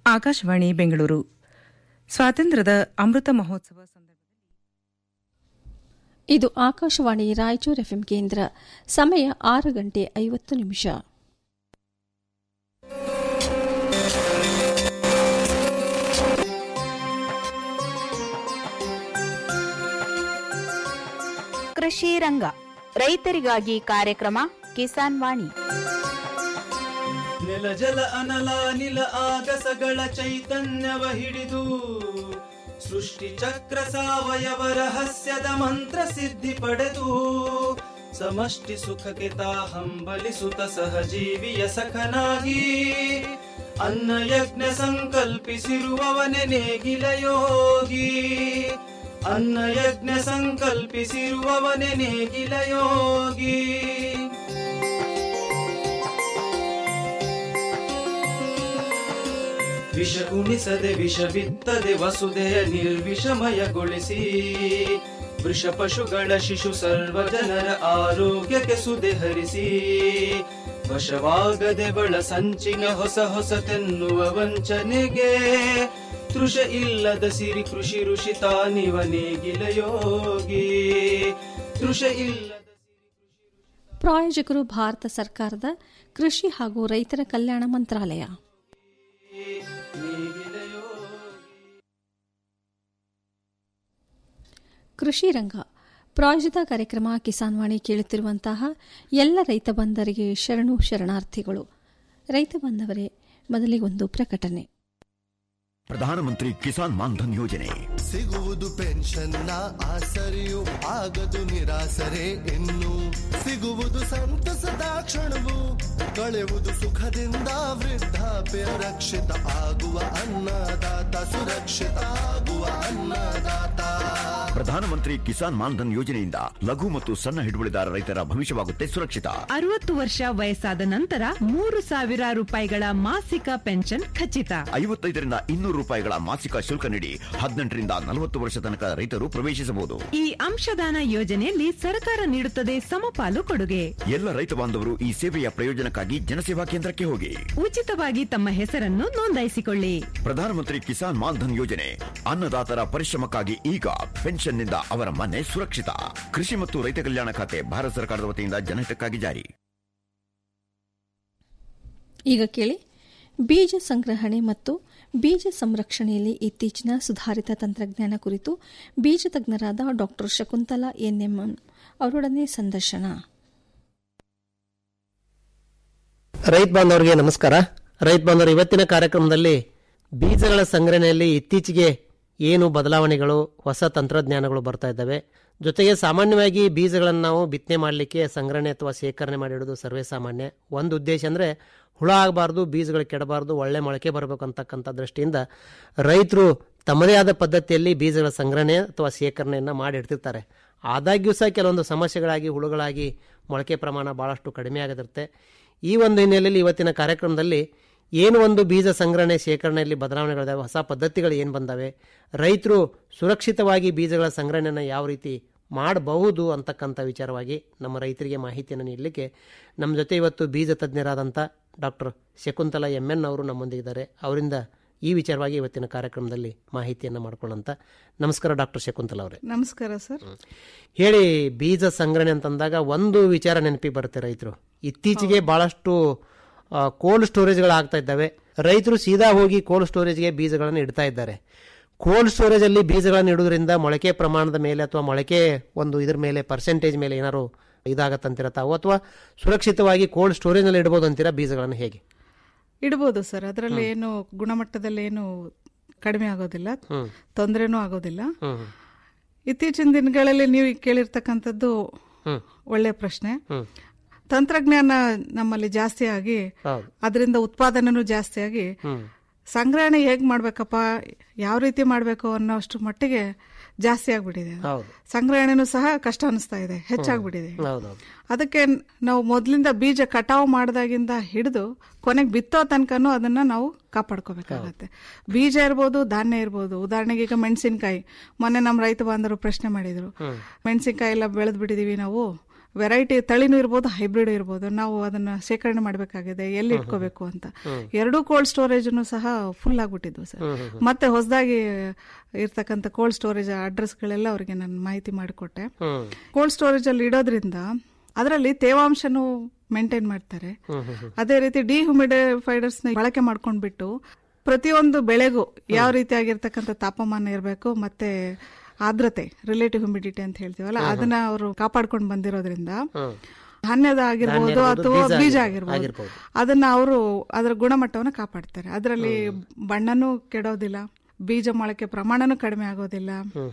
ಆಕಾಶವಾಣಿ ಬೆಂಗಳೂರು ಸ್ವಾತಂತ್ರ್ಯದ ಅಮೃತ ಮಹೋತ್ಸವ ಸಂದರ್ಭದಲ್ಲಿ ಇದು ಆಕಾಶವಾಣಿ ರಾಯಚೂರು ಎಫ್ಎಂ ಕೇಂದ್ರ ಸಮಯ ಆರು ಗಂಟೆ ಐವತ್ತು ನಿಮಿಷ ಕೃಷಿ ರಂಗ ರೈತರಿಗಾಗಿ ಕಾರ್ಯಕ್ರಮ ಕಿಸಾನ್ ವಾಣಿ ನೆಲ ಜಲ ಅನಲ ನಿಲ ಆಗಸಗಳ ಚೈತನ್ಯವ ಹಿಡಿದು ಸೃಷ್ಟಿ ಚಕ್ರ ಸಾವಯವ ರಹಸ್ಯದ ಮಂತ್ರ ಸಿದ್ಧಿ ಪಡೆದು ಸಮಷ್ಟಿ ಸುಖಕ್ಕೆ ತಾ ಹಂಬಲಿಸುತ್ತ ಸಹಜೀವಿಯ ಸಖನಾಗಿ ಅನ್ನ ಯಜ್ಞ ಸಂಕಲ್ಪಿಸಿರುವವನೆ ನೇಗಿಲ ಯೋಗಿ ಅನ್ನ ಯಜ್ಞ ಸಂಕಲ್ಪಿಸಿರುವವನೆ ನೇಗಿಲ ಯೋಗಿ ವಿಷ ಉಣಿಸದೆ ವಿಷ ಬಿತ್ತದೆ ವಸುದೆಯ ನಿರ್ವಿಷಮಯಗೊಳಿಸಿ ವೃಷ ಪಶುಗಳ ಶಿಶು ಸರ್ವ ಜನರ ಆರೋಗ್ಯಕ್ಕೆ ಸುದೆ ಹರಿಸಿ ವಶವಾಗದೆ ಬಳ ಸಂಚಿನ ಹೊಸ ಹೊಸತೆನ್ನುವ ವಂಚನೆಗೆ ತೃಷ ಇಲ್ಲದ ಸಿರಿ ಕೃಷಿ ಋಷಿ ತಾನಿವ ನೇಗಿಲ ಯೋಗಿ ತೃಷ ಇಲ್ಲದ ಪ್ರಾಯೋಜಕರು ಭಾರತ ಸರ್ಕಾರದ ಕೃಷಿ ಹಾಗೂ ರೈತರ ಕಲ್ಯಾಣ ಮಂತ್ರಾಲಯ ನೇಗಿಲ ಯೋಗಿ ಕೃಷಿ ರಂಗ ಪ್ರಾಯೋಜಿತ ಕಾರ್ಯಕ್ರಮ ಕಿಸಾನ್ ವಾಣಿ ಕೇಳುತ್ತಿರುವಂತಹ ಎಲ್ಲ ರೈತ ಬಂಧರಿಗೆ ಶರಣು ಶರಣಾರ್ಥಿಗಳು ರೈತ ಬಂಧವರೇ ಮೊದಲಿಗೊಂದು ಪ್ರಕಟಣೆ ಪ್ರಧಾನಮಂತ್ರಿ ಕಿಸಾನ್ ಮಾನ್ಧನ್ ಯೋಜನೆ ಸಿಗುವುದು ಪೆನ್ಷನ್ನ ಆಸರೆಯು ಆಗದು ನಿರಾಸರೆ ಇನ್ನು ಸಿಗುವುದು ಸಂತಸದ ಕ್ಷಣವು ಕಳೆಯುವುದು ಸುಖದಿಂದ ವೃದ್ಧಾಪ್ಯ ರಕ್ಷಿತ ಆಗುವ ಅನ್ನದಾತ ಸುರಕ್ಷಿತ ಆಗುವ ಅನ್ನದಾತ ಪ್ರಧಾನಮಂತ್ರಿ ಕಿಸಾನ್ ಮಾನ್ಧನ್ ಯೋಜನೆಯಿಂದ ಲಘು ಮತ್ತು ಸಣ್ಣ ಹಿಡುವಳಿದಾರ ರೈತರ ಭವಿಷ್ಯವಾಗುತ್ತೆ ಸುರಕ್ಷಿತ ಅರವತ್ತು ವರ್ಷ ವಯಸ್ಸಾದ ನಂತರ ಮೂರು ಸಾವಿರ ರೂಪಾಯಿಗಳ ಮಾಸಿಕ ಪೆನ್ಷನ್ ಖಚಿತ ಐವತ್ತೈದರಿಂದ ಇನ್ನೂರು ರೂಪಾಯಿಗಳ ಮಾಸಿಕ ಶುಲ್ಕ ನೀಡಿ ಹದಿನೆಂಟರಿಂದ ನಲವತ್ತು ವರ್ಷ ತನಕ ರೈತರು ಪ್ರವೇಶಿಸಬಹುದು ಈ ಅಂಶದಾನ ಯೋಜನೆಯಲ್ಲಿ ಸರ್ಕಾರ ನೀಡುತ್ತದೆ ಸಮಪಾಲು ಕೊಡುಗೆ ಎಲ್ಲ ರೈತ ಬಾಂಧವರು ಈ ಸೇವೆಯ ಪ್ರಯೋಜನಕ್ಕಾಗಿ ಜನಸೇವಾ ಕೇಂದ್ರಕ್ಕೆ ಹೋಗಿ ಉಚಿತವಾಗಿ ತಮ್ಮ ಹೆಸರನ್ನು ನೋಂದಾಯಿಸಿಕೊಳ್ಳಿ ಪ್ರಧಾನಮಂತ್ರಿ ಕಿಸಾನ್ ಮಾನ್ಧನ್ ಯೋಜನೆ ಅನ್ನದಾತರ ಪರಿಶ್ರಮಕ್ಕಾಗಿ ಈಗ ಪೆನ್ಷನ್ನಿಂದ ಅವರ ಮನೆ ಸುರಕ್ಷಿತ ಕೃಷಿ ಮತ್ತು ರೈತ ಕಲ್ಯಾಣ ಖಾತೆ ಭಾರತ ಸರ್ಕಾರದ ವತಿಯಿಂದ ಜನಹಿತಕ್ಕಾಗಿ ಜಾರಿ ಈಗ ಕೇಳಿ ಬೀಜ ಸಂಗ್ರಹಣೆ ಮತ್ತು ಬೀಜ ಸಂರಕ್ಷಣೆಯಲ್ಲಿ ಇತ್ತೀಚಿನ ಸುಧಾರಿತ ತಂತ್ರಜ್ಞಾನ ಕುರಿತು ಬೀಜ ತಜ್ಞರಾದ ಡಾಕ್ಟರ್ ಶಕುಂತಲಾ ಎನ್ಎಂಎಂ ಅವರೊಡನೆ ಸಂದರ್ಶನ ರೈತ ಬಾಂಧವರಿಗೆ ನಮಸ್ಕಾರ ರೈತ ಬಾಂಧವರು ಇವತ್ತಿನ ಕಾರ್ಯಕ್ರಮದಲ್ಲಿ ಬೀಜಗಳ ಸಂಗ್ರಹಣೆಯಲ್ಲಿ ಇತ್ತೀಚೆಗೆ ಏನು ಬದಲಾವಣೆಗಳು ಹೊಸ ತಂತ್ರಜ್ಞಾನಗಳು ಬರ್ತಾ ಇದ್ದಾವೆ ಜೊತೆಗೆ ಸಾಮಾನ್ಯವಾಗಿ ಬೀಜಗಳನ್ನು ನಾವು ಬಿತ್ತನೆ ಮಾಡಲಿಕ್ಕೆ ಸಂಗ್ರಹಣೆ ಅಥವಾ ಶೇಖರಣೆ ಮಾಡಿಡೋದು ಸರ್ವೇ ಸಾಮಾನ್ಯ ಒಂದು ಉದ್ದೇಶ ಅಂದರೆ ಹುಳ ಆಗಬಾರ್ದು ಬೀಜಗಳು ಕೆಡಬಾರ್ದು ಒಳ್ಳೆ ಮೊಳಕೆ ಬರಬೇಕು ಅಂತಕ್ಕಂಥ ದೃಷ್ಟಿಯಿಂದ ರೈತರು ತಮ್ಮದೇ ಆದ ಪದ್ಧತಿಯಲ್ಲಿ ಬೀಜಗಳ ಸಂಗ್ರಹಣೆ ಅಥವಾ ಶೇಖರಣೆಯನ್ನು ಮಾಡಿಡ್ತಿರ್ತಾರೆ ಆದಾಗ್ಯೂ ಸಹ ಕೆಲವೊಂದು ಸಮಸ್ಯೆಗಳಾಗಿ ಹುಳುಗಳಾಗಿ ಮೊಳಕೆ ಪ್ರಮಾಣ ಭಾಳಷ್ಟು ಕಡಿಮೆ ಆಗದಿರುತ್ತೆ ಈ ಒಂದು ಹಿನ್ನೆಲೆಯಲ್ಲಿ ಇವತ್ತಿನ ಕಾರ್ಯಕ್ರಮದಲ್ಲಿ ಏನು ಒಂದು ಬೀಜ ಸಂಗ್ರಹಣೆ ಶೇಖರಣೆಯಲ್ಲಿ ಬದಲಾವಣೆಗಳಿದಾವೆ ಹೊಸ ಪದ್ಧತಿಗಳು ಏನು ಬಂದಾವೆ ರೈತರು ಸುರಕ್ಷಿತವಾಗಿ ಬೀಜಗಳ ಸಂಗ್ರಹಣೆಯನ್ನು ಯಾವ ರೀತಿ ಮಾಡಬಹುದು ಅಂತಕ್ಕಂಥ ವಿಚಾರವಾಗಿ ನಮ್ಮ ರೈತರಿಗೆ ಮಾಹಿತಿಯನ್ನು ನೀಡಲಿಕ್ಕೆ ನಮ್ಮ ಜೊತೆ ಇವತ್ತು ಬೀಜ ತಜ್ಞರಾದಂಥ ಡಾಕ್ಟರ್ ಶಕುಂತಲಾ ಎಮ್ ಎನ್ ಅವರು ನಮ್ಮೊಂದಿಗಿದ್ದಾರೆ ಅವರಿಂದ ಈ ವಿಚಾರವಾಗಿ ಇವತ್ತಿನ ಕಾರ್ಯಕ್ರಮದಲ್ಲಿ ಮಾಹಿತಿಯನ್ನು ಮಾಡ್ಕೊಳ್ಳೋಂಥ ನಮಸ್ಕಾರ ಡಾಕ್ಟರ್ ಶಕುಂತಲಾ ಅವರೇ ನಮಸ್ಕಾರ ಸರ್ ಹೇಳಿ ಬೀಜ ಸಂಗ್ರಹಣೆ ಅಂತಂದಾಗ ಒಂದು ವಿಚಾರ ನೆನಪಿಗೆ ಬರುತ್ತೆ ರೈತರು ಇತ್ತೀಚೆಗೆ ಬಹಳಷ್ಟು ಕೋಲ್ಡ್ ಸ್ಟೋರೇಜ್ಗಳು ಆಗ್ತಾ ಇದ್ದಾವೆ ರೈತರು ಸೀದಾ ಹೋಗಿ ಕೋಲ್ಡ್ ಸ್ಟೋರೇಜ್ಗೆ ಬೀಜಗಳನ್ನು ಇಡ್ತಾ ಇದ್ದಾರೆ ಕೋಲ್ಡ್ ಸ್ಟೋರೇಜ್ ಅಲ್ಲಿ ಬೀಜಗಳನ್ನು ಇಡೋದ್ರಿಂದ ಮೊಳಕೆ ಪ್ರಮಾಣದ ಮೇಲೆ ಅಥವಾ ಮೊಳಕೆ ಒಂದು ಇದ್ರ ಮೇಲೆ ಪರ್ಸೆಂಟೇಜ್ ಮೇಲೆ ಏನಾದ್ರು ಇದಾಗತ್ತಂತೀರ ತಾವು ಅಥವಾ ಸುರಕ್ಷಿತವಾಗಿ ಕೋಲ್ಡ್ ಸ್ಟೋರೇಜ್ನಲ್ಲಿ ಇಡ್ಬೋದು ಅಂತೀರಾ ಬೀಜಗಳನ್ನು ಹೇಗೆ ಇಡ್ಬೋದು ಸರ್ ಅದರಲ್ಲಿ ಏನು ಗುಣಮಟ್ಟದಲ್ಲಿ ಏನು ಕಡಿಮೆ ಆಗೋದಿಲ್ಲ ತೊಂದರೆನೂ ಆಗೋದಿಲ್ಲ ಹ್ಮ್ ಇತ್ತೀಚಿನ ದಿನಗಳಲ್ಲಿ ನೀವು ಕೇಳಿರ್ತಕ್ಕಂಥದ್ದು ಹ್ಮ್ ಒಳ್ಳೆ ಪ್ರಶ್ನೆ ಹ್ಮ್ ತಂತ್ರಜ್ಞಾನ ನಮ್ಮಲ್ಲಿ ಜಾಸ್ತಿ ಆಗಿ ಹೌದು ಅದರಿಂದ ಉತ್ಪಾದನೆನೂ ಜಾಸ್ತಿ ಆಗಿ ಹ್ಮ್ ಸಂಗ್ರಹಣೆ ಹೇಗ್ ಮಾಡ್ಬೇಕಪ್ಪ ಯಾವ ರೀತಿ ಮಾಡ್ಬೇಕು ಅನ್ನೋಷ್ಟು ಮಟ್ಟಿಗೆ ಜಾಸ್ತಿ ಆಗ್ಬಿಟ್ಟಿದೆ ಅದು. ಹೌದು ಸಂಗ್ರಹಣೆನೂ ಸಹ ಕಷ್ಟ ಅನಿಸ್ತಾ ಇದೆ ಹೆಚ್ಚಾಗ್ಬಿಟ್ಟಿದೆ ಹೌದೌದು ಅದಕ್ಕೆ ನಾವು ಮೊದಲಿಂದ ಬೀಜ ಕಟಾವು ಮಾಡಿದಾಗಿಂದ ಹಿಡಿದು ಕೊನೆಗೆ ಬಿತ್ತೋ ತನಕನೂ ಅದನ್ನ ನಾವು ಕಾಪಾಡ್ಕೋಬೇಕಾಗತ್ತೆ ಬೀಜ ಇರ್ಬೋದು ಧಾನ್ಯ ಇರ್ಬೋದು ಉದಾಹರಣೆಗೆ ಈಗ ಮೆಣಸಿನಕಾಯಿ ಮೊನ್ನೆ ನಮ್ಮ ರೈತ ಬಾಂಧವರು ಪ್ರಶ್ನೆ ಮಾಡಿದ್ರು ಮೆಣಸಿನಕಾಯಿ ಎಲ್ಲ ಬೆಳೆದ್ ಬಿಟ್ಟಿದೀವಿ ನಾವು ವೆರೈಟಿ ತಳಿನೂ ಇರ್ಬೋದು ಹೈಬ್ರಿಡ್ ಇರ್ಬೋದು ನಾವು ಅದನ್ನ ಶೇಖರಣೆ ಮಾಡಬೇಕಾಗಿದೆ ಎಲ್ಲಿ ಇಟ್ಕೋಬೇಕು ಅಂತ ಎರಡೂ ಕೋಲ್ಡ್ ಸ್ಟೋರೇಜ್ನು ಸಹ ಫುಲ್ ಆಗ್ಬಿಟ್ಟಿದ್ವು ಸರ್ ಮತ್ತೆ ಹೊಸದಾಗಿ ಇರ್ತಕ್ಕಂಥ ಕೋಲ್ಡ್ ಸ್ಟೋರೇಜ್ ಅಡ್ರೆಸ್ಗಳೆಲ್ಲ ಅವರಿಗೆ ನಾನು ಮಾಹಿತಿ ಮಾಡಿಕೊಟ್ಟೆ ಹ್ಮ್ ಕೋಲ್ಡ್ ಸ್ಟೋರೇಜ್ ಅಲ್ಲಿ ಇಡೋದ್ರಿಂದ ಅದರಲ್ಲಿ ತೇವಾಂಶನೂ ಮೇಂಟೈನ್ ಮಾಡ್ತಾರೆ ಅದೇ ರೀತಿ ಡಿಹ್ಯುಮಿಡಿಫೈಡರ್ಸ್ ನ ಬಳಕೆ ಮಾಡ್ಕೊಂಡ್ಬಿಟ್ಟು ಪ್ರತಿಯೊಂದು ಬೆಳೆಗೂ ಯಾವ ರೀತಿಯಾಗಿರ್ತಕ್ಕಂಥ ತಾಪಮಾನ ಇರಬೇಕು ಮತ್ತೆ ಆರ್ದ್ರತೆ ರಿಲೇಟಿವ್ ಹ್ಯುಮಿಡಿಟಿ ಅಂತ ಹೇಳ್ತೀವಲ್ಲ ಅದನ್ನ ಅವರು ಕಾಪಾಡ್ಕೊಂಡು ಬಂದಿರೋದ್ರಿಂದ ಧಾನ್ಯದ ಆಗಿರ್ಬೋದು ಅಥವಾ ಬೀಜ ಆಗಿರ್ಬೋದು ಅದನ್ನ ಅವರು ಅದರ ಗುಣಮಟ್ಟವನ್ನು ಕಾಪಾಡ್ತಾರೆ ಅದರಲ್ಲಿ ಬಣ್ಣನೂ ಕೆಡೋದಿಲ್ಲ ಬೀಜ ಮೊಳಕೆ ಪ್ರಮಾಣನೂ ಕಡಿಮೆ ಆಗೋದಿಲ್ಲ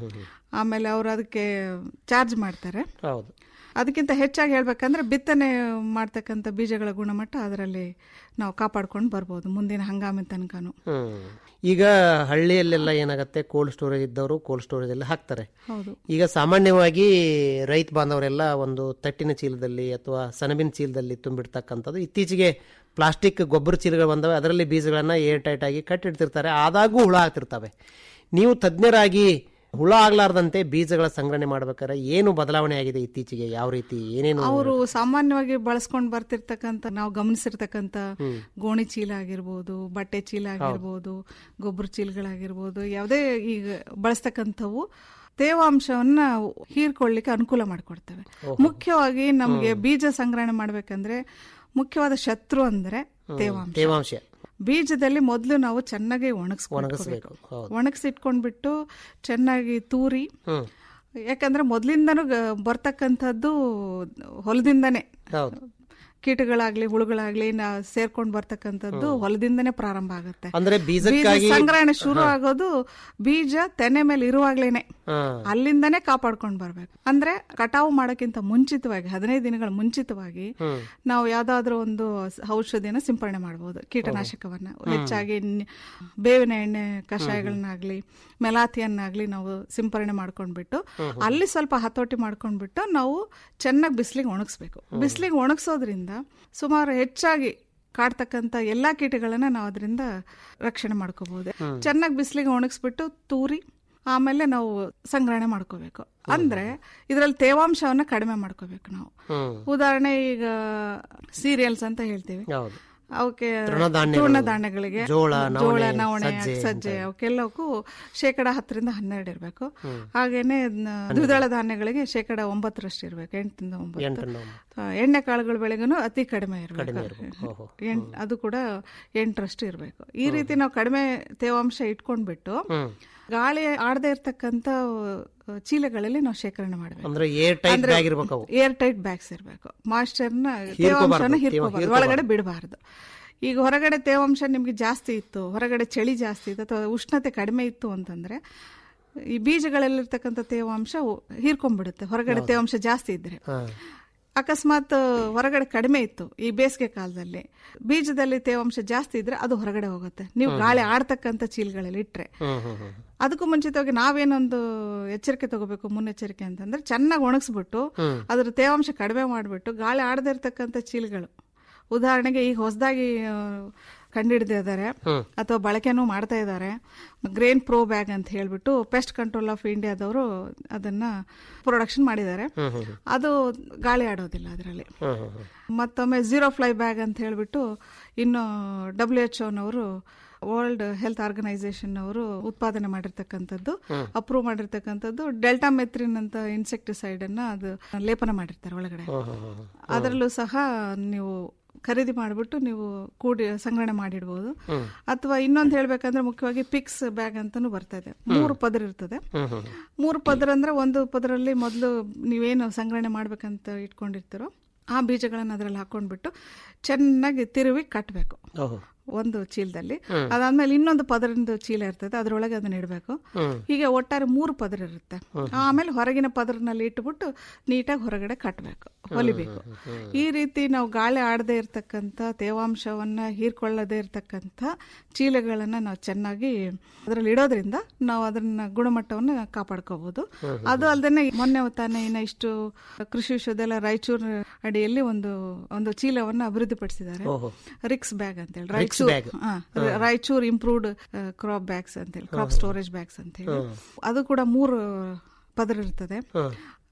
ಆಮೇಲೆ ಅವರು ಅದಕ್ಕೆ ಚಾರ್ಜ್ ಮಾಡ್ತಾರೆ ಹೌದು ಅದಕ್ಕಿಂತ ಹೆಚ್ಚಾಗಿ ಹೇಳ್ಬೇಕಂದ್ರೆ ಬಿತ್ತನೆ ಮಾಡ್ತಕ್ಕಂಥ ಬೀಜಗಳ ಗುಣಮಟ್ಟ ಅದರಲ್ಲಿ ನಾವು ಕಾಪಾಡ್ಕೊಂಡು ಬರ್ಬೋದು ಮುಂದಿನ ಹಂಗಾಮಿನ ತನಕನು ಹ್ಮ್ ಈಗ ಹಳ್ಳಿಯಲ್ಲೆಲ್ಲ ಏನಾಗತ್ತೆ ಕೋಲ್ಡ್ ಸ್ಟೋರೇಜ್ ಇದ್ದವರು ಕೋಲ್ಡ್ ಸ್ಟೋರೇಜ್ ಅಲ್ಲಿ ಹಾಕ್ತಾರೆ ಹೌದು ಈಗ ಸಾಮಾನ್ಯವಾಗಿ ರೈತ ಬಾಂಧವರೆಲ್ಲ ಒಂದು ತಟ್ಟಿನ ಚೀಲದಲ್ಲಿ ಅಥವಾ ಸೆಣಬಿನ ಚೀಲದಲ್ಲಿ ತುಂಬಿಡ್ತಕ್ಕಂಥದ್ದು ಇತ್ತೀಚೆಗೆ ಪ್ಲಾಸ್ಟಿಕ್ ಗೊಬ್ಬರ ಚೀಲಗಳು ಬಂದವೆ ಅದರಲ್ಲಿ ಬೀಜಗಳನ್ನ ಏರ್ ಟೈಟ್ ಆಗಿ ಕಟ್ಟಿಡ್ತಿರ್ತಾರೆ ಆದಾಗೂ ಹುಳ ಆಗ್ತಿರ್ತವೆ ನೀವು ತಜ್ಞರಾಗಿ ಹುಳ ಆಗ್ಲಾರ್ದಂತೆ ಬೀಜಗಳ ಸಂಗ್ರಹಣೆ ಮಾಡ್ಬೇಕಾದ್ರೆ ಏನು ಬದಲಾವಣೆ ಆಗಿದೆ ಇತ್ತೀಚೆಗೆ ಯಾವ ರೀತಿ ಏನೇನು ಅವರು ಸಾಮಾನ್ಯವಾಗಿ ಬಳಸ್ಕೊಂಡು ಬರ್ತಿರ್ತಕ್ಕಂಥ ನಾವು ಗಮನಿಸಿರ್ತಕ್ಕಂಥ ಗೋಣಿ ಚೀಲ ಆಗಿರ್ಬೋದು ಬಟ್ಟೆ ಚೀಲ ಆಗಿರ್ಬೋದು ಗೊಬ್ಬರ ಚೀಲಗಳಾಗಿರ್ಬೋದು ಯಾವುದೇ ಈಗ ಬಳಸ್ತಕ್ಕಂಥವು ತೇವಾಂಶವನ್ನ ಹೀರ್ಕೊಳ್ಳಿಕ್ಕೆ ಅನುಕೂಲ ಮಾಡಿಕೊಡ್ತವೆ ಮುಖ್ಯವಾಗಿ ನಮಗೆ ಬೀಜ ಸಂಗ್ರಹಣೆ ಮಾಡ್ಬೇಕಂದ್ರೆ ಮುಖ್ಯವಾದ ಶತ್ರು ಅಂದ್ರೆ ತೇವಾಂಶ ತೇವಾಂಶ ಬೀಜದಲ್ಲಿ ಮೊದಲು ನಾವು ಚೆನ್ನಾಗಿ ಒಣಗಿಸ್ಬೇಕು ಒಣಗಿಸ್ಬೇಕು ಹೌದು ಒಣಗಿಸಿಟ್ಕೊಂಡ್ಬಿಟ್ಟು ಚೆನ್ನಾಗಿ ತೂರಿ ಹ್ಮ್ ಯಾಕಂದ್ರೆ ಮೊದಲಿಂದನೂ ಬರ್ತಕ್ಕಂಥದ್ದು ಹೊಲದಿಂದನೇ ಹೌದು ಕೀಟಗಳಾಗ್ಲಿ ಹುಳುಗಳಾಗ್ಲಿ ನಾ ಸೇರ್ಕೊಂಡು ಬರ್ತಕ್ಕಂಥದ್ದು ಹೊಲದಿಂದನೇ ಪ್ರಾರಂಭ ಆಗುತ್ತೆ ಅಂದ್ರೆ ಬೀಜ ಬೀಜಕ್ಕಾಗಿ ಸಂಗ್ರಹಣೆ ಶುರು ಆಗೋದು ಬೀಜ ತೆನೆ ಮೇಲೆ ಇರುವಾಗ್ಲೇನೆ ಹಾ ಅಲ್ಲಿಂದನೇ ಕಾಪಾಡ್ಕೊಂಡು ಬರ್ಬೇಕು ಅಂದ್ರೆ ಕಟಾವು ಮಾಡೋಕ್ಕಿಂತ ಮುಂಚಿತವಾಗಿ ಹದಿನೈದು ದಿನಗಳ ಮುಂಚಿತವಾಗಿ ನಾವು ಯಾವ್ದಾದ್ರು ಒಂದು ಔಷಧಿನ ಸಿಂಪರಣೆ ಮಾಡಬಹುದು ಕೀಟನಾಶಕವನ್ನ ಹೆಚ್ಚಾಗಿ ನಿ- ಬೇವಿನ ಎಣ್ಣೆ ಕಷಾಯಗಳನ್ನಾಗ್ಲಿ ಮೆಲಾತಿಯನ್ನಾಗ್ಲಿ ನಾವು ಸಿಂಪರಣೆ ಮಾಡ್ಕೊಂಡ್ಬಿಟ್ಟು ಅಲ್ಲಿ ಸ್ವಲ್ಪ ಹತೋಟಿ ಮಾಡ್ಕೊಂಡ್ಬಿಟ್ಟು ನಾವು ಚೆನ್ನಾಗಿ ಬಿಸಿಲಿಗೆ ಒಣಗಿಸ್ಬೇಕು ಬಿಸಿಲಿಗೆ ಒಣಗಿಸೋದ್ರಿಂದ ಸುಮಾರು ಹೆಚ್ಚಾಗಿ ಕಾಡ್ತಕ್ಕಂಥ ಎಲ್ಲಾ ಕೀಟಗಳನ್ನ ನಾವು ಅದರಿಂದ ರಕ್ಷಣೆ ಮಾಡ್ಕೋಬಹುದು ಚೆನ್ನಾಗಿ ಬಿಸಿಲಿಗೆ ಒಣಗಿಸ್ಬಿಟ್ಟು ತೂರಿ ಆಮೇಲೆ ನಾವು ಸಂಗ್ರಹಣೆ ಮಾಡ್ಕೋಬೇಕು ಅಂದ್ರೆ ಇದರಲ್ಲಿ ತೇವಾಂಶವನ್ನ ಕಡಿಮೆ ಮಾಡ್ಕೋಬೇಕು ನಾವು ಹ್ಮ್ ಉದಾಹರಣೆ ಈಗ ಸೀರಿಯಲ್ಸ್ ಅಂತ ಹೇಳ್ತೀವಿ ಹೌದು ಅವಕ್ಕೆ ತೃಣಧಾನ್ಯಗಳು, ತೃಣಧಾನ್ಯಗಳಿಗೆ ಜೋಳ, ಜೋಳ ನವಣೆ, ನವಣೆ ಸಜ್ಜೆ ಸಜ್ಜೆ ಅವಕ್ಕೆಲ್ಲಕ್ಕೂ ಶೇಕಡ ಹತ್ತರಿಂದ ಹನ್ನೆರಡು ಇರಬೇಕು ಹಾಗೇನೆ ನ- ದ್ವಿದಳ ಧಾನ್ಯಗಳಿಗೆ ಶೇಕಡ ಒಂಬತ್ತರಷ್ಟು ಇರಬೇಕು ಎಂಟರಿಂದ ಒಂಬತ್ತು ಎಂಟರಿಂದ ಒಂಬತ್ತು. ಆ, ಎಣ್ಣೆ ಕಾಳುಗಳ ಬೆಳೆಗೂ ಅತಿ ಕಡಿಮೆ ಕಡಿಮೆ ಇರಬೇಕು ಇರ್ಬೇಕು. ಓಹೋ. ಎಂಟ್- ಅದು ಕೂಡ ಎಂಟರಷ್ಟು ಇರಬೇಕು ಈ ರೀತಿ ನಾವು ಕಡಿಮೆ ತೇವಾಂಶ ಇಟ್ಕೊಂಡ್ಬಿಟ್ಟು ಹ್ಮ್ ಗಾಳಿ ಆಡದೇ ಇರ್ತಕ್ಕಂಥ ಆ, ಚೀಲಗಳಲ್ಲಿ ನಾವು ಶೇಖರಣೆ ಮಾಡಬೇಕು ಅಂದ್ರೆ ಏರ್ ಟೈಟ್ ಬ್ಯಾಗ್ ಇರ್ಬೇಕು ಅವು ಏರ್ ಟೈಟ್ ಬ್ಯಾಗ್ಸ್ ಇರಬೇಕು ಮಾಯಿಶ್ಚರ್ನ ಹೀರ್ಕೋಬಾರ್ದು, ತೇವಾಂಶನ ತೇವ- ಹಿರ್ಕೋಬಾರ್ದು ಹೀರ್ಕೋಬಾರ್ದು. ಒಳಗಡೆ ಬಿಡಬಾರ್ದು ಈಗ ಹೊರಗಡೆ ತೇವಾಂಶ ನಿಮ್ಗೆ ಜಾಸ್ತಿ ಇತ್ತು ಹೊರಗಡೆ ಚಳಿ ಜಾಸ್ತಿ ಇತ್ತು ಅಥವಾ ಉಷ್ಣತೆ ಕಡಿಮೆ ಇತ್ತು ಅಂತಂದ್ರೆ ಈ ಬೀಜಗಳಲ್ಲಿರ್ತಕ್ಕಂಥ ತೇವಾಂಶ ಹೀರ್ಕೊಂಡ್ಬಿಡುತ್ತೆ ಹೊರಗಡೆ ತೇವಾಂಶ ಜಾಸ್ತಿ ಇದ್ರೆ ಹಾ ಅಕಸ್ಮಾತ್ ಹೊರಗಡೆ ಕಡಿಮೆ ಇತ್ತು ಈ ಬೇಸಿಗೆ ಕಾಲದಲ್ಲಿ ಬೀಜದಲ್ಲಿ ತೇವಾಂಶ ಜಾಸ್ತಿ ಇದ್ರೆ ಅದು ಹೊರಗಡೆ ಹೋಗುತ್ತೆ ನೀವು ಗಾಳಿ ಆಡ್ತಕ್ಕಂಥ ಚೀಲಗಳಲ್ಲಿ ಇಟ್ರೆ ಹ್ಮ್ ಹ್ಮ್ ಹ್ಮ್ ಅದಕ್ಕೂ ಮುಂಚಿತವಾಗಿ ನಾವೇನೊಂದು ಎಚ್ಚರಿಕೆ ತಗೋಬೇಕು ಮುನ್ನೆಚ್ಚರಿಕೆ ಅಂತಂದ್ರೆ ಚೆನ್ನಾಗಿ ಒಣಗಿಸ್ಬಿಟ್ಟು ಅದ್ರ ತೇವಾಂಶ ಕಡಿಮೆ ಮಾಡಿಬಿಟ್ಟು ಗಾಳಿ ಆಡದೇ ಇರ್ತಕ್ಕಂಥ ಚೀಲಗಳು ಉದಾಹರಣೆಗೆ ಈಗ ಹೊಸದಾಗಿ ಕಂಡುಹಿಡಿದಿದ್ದಾರೆ ಅಥವಾ ಬಳಕೆನೂ ಮಾಡ್ತಾ ಇದ್ದಾರೆ ಗ್ರೇನ್ ಪ್ರೋ ಬ್ಯಾಗ್ ಅಂತ ಹೇಳ್ಬಿಟ್ಟು ಪೆಸ್ಟ್ ಕಂಟ್ರೋಲ್ ಆಫ್ ಇಂಡಿಯಾದವರು ಅದನ್ನ ಪ್ರೊಡಕ್ಷನ್ ಮಾಡಿದ್ದಾರೆ ಅದು ಗಾಳಿ ಆಡೋದಿಲ್ಲ ಅದರಲ್ಲಿ ಹ್ಮ್ ಹ್ಮ್ ಹ್ಮ್ ಮತ್ತೊಮ್ಮೆ ಝೀರೋ ಫ್ಲೈ ಬ್ಯಾಗ್ ಅಂತ ಹೇಳ್ಬಿಟ್ಟು ಇನ್ನು ಡಬ್ಲ್ಯೂ ಎಚ್ ನವರು ವರ್ಲ್ಡ್ ಹೆಲ್ತ್ ಆರ್ಗನೈಸೇಷನ್ ಅವರು ಉತ್ಪಾದನೆ ಮಾಡಿರ್ತಕ್ಕಂಥದ್ದು ಅಪ್ರೂವ್ ಮಾಡಿರ್ತಕ್ಕಂಥದ್ದು ಡೆಲ್ಟಾ ಮೆತ್ರಿನ್ ಅಂತ ಇನ್ಸೆಕ್ಟಿಸೈಡ್ ಅನ್ನ ಅದು ಲೇಪನ ಮಾಡಿರ್ತಾರೆ ಒಳಗಡೆ ಅದರಲ್ಲೂ ಸಹ ನೀವು ಖರೀದಿ ಮಾಡಿಬಿಟ್ಟು ನೀವು ಕೂಡಿ ಸಂಗ್ರಹಣೆ ಮಾಡಿಡ್ಬೋದು ಅಥವಾ ಇನ್ನೊಂದು ಹೇಳ್ಬೇಕಂದ್ರೆ ಮುಖ್ಯವಾಗಿ ಪಿಕ್ಸ್ ಬ್ಯಾಗ್ ಅಂತಾನು ಬರ್ತಾ ಇದೆ ಮೂರು ಪದರ ಇರ್ತದೆ ಮೂರು ಪದರ ಅಂದ್ರೆ ಒಂದು ಪದರಲ್ಲಿ ಮೊದಲು ನೀವೇನು ಸಂಗ್ರಹಣೆ ಮಾಡ್ಬೇಕಂತ ಇಟ್ಕೊಂಡಿರ್ತೀರೋ ಆ ಬೀಜಗಳನ್ನ ಅದರಲ್ಲಿ ಹಾಕೊಂಡ್ಬಿಟ್ಟು ಚೆನ್ನಾಗಿ ತಿರುವಿ ಕಟ್ಟಬೇಕು ಓಹೋ ಒಂದು ಚೀಲದಲ್ಲಿ ಅದಾದ್ಮೇಲೆ ಇನ್ನೊಂದು ಪದರದ ಚೀಲ ಇರ್ತದೆ ಅದ್ರೊಳಗೆ ಅದನ್ನ ಇಡಬೇಕು ಹೀಗೆ ಒಟ್ಟಾರೆ ಮೂರು ಪದರ ಇರುತ್ತೆ ಆಮೇಲೆ ಹೊರಗಿನ ಪದರನಲ್ಲಿ ಇಟ್ಬಿಟ್ಟು ನೀಟಾಗಿ ಹೊರಗಡೆ ಕಟ್ಟಬೇಕು ಹೊಲಿಬೇಕು ಈ ರೀತಿ ನಾವು ಗಾಳಿ ಆಡದೆ ಇರ್ತಕ್ಕಂಥ ತೇವಾಂಶವನ್ನ ಹೀರ್ಕೊಳ್ಳದೆ ಇರ್ತಕ್ಕಂಥ ಚೀಲಗಳನ್ನ ನಾವು ಚೆನ್ನಾಗಿ ಅದರಲ್ಲಿ ಇಡೋದ್ರಿಂದ ನಾವು ಅದನ್ನ ಗುಣಮಟ್ಟವನ್ನ ಕಾಪಾಡ್ಕೋಬಹುದು ಅದು ಅಲ್ಲದೆ ಮೊನ್ನೆ ತಾನೇ ಇನ್ನ ಇಷ್ಟು ಕೃಷಿ ವಿಶ್ವವಿದ್ಯಾಲಯ ರಾಯಚೂರು ಅಡಿಯಲ್ಲಿ ಒಂದು ಒಂದು ಚೀಲವನ್ನ ಅಭಿವೃದ್ಧಿಪಡಿಸಿದ್ದಾರೆ ಓಹೋ. ರಿಕ್ಸ್ ಬ್ಯಾಗ್ ಅಂತ ಹೇಳಿ Rix bag. ರಾಯಚೂರು ಹಾ, ರಾಯಚೂರ್ ಇಂಪ್ರೂವ್ಡ್ ಕ್ರಾಪ್ ಬ್ಯಾಗ್ಸ್ ಅಂತ ಹೇಳಿ ಕ್ರಾಪ್ ಸ್ಟೋರೇಜ್ ಬ್ಯಾಗ್ಸ್ ಅಂತ ಹೇಳಿ ಅದು ಕೂಡ ಮೂರು ಪದರ ಇರ್ತದೆ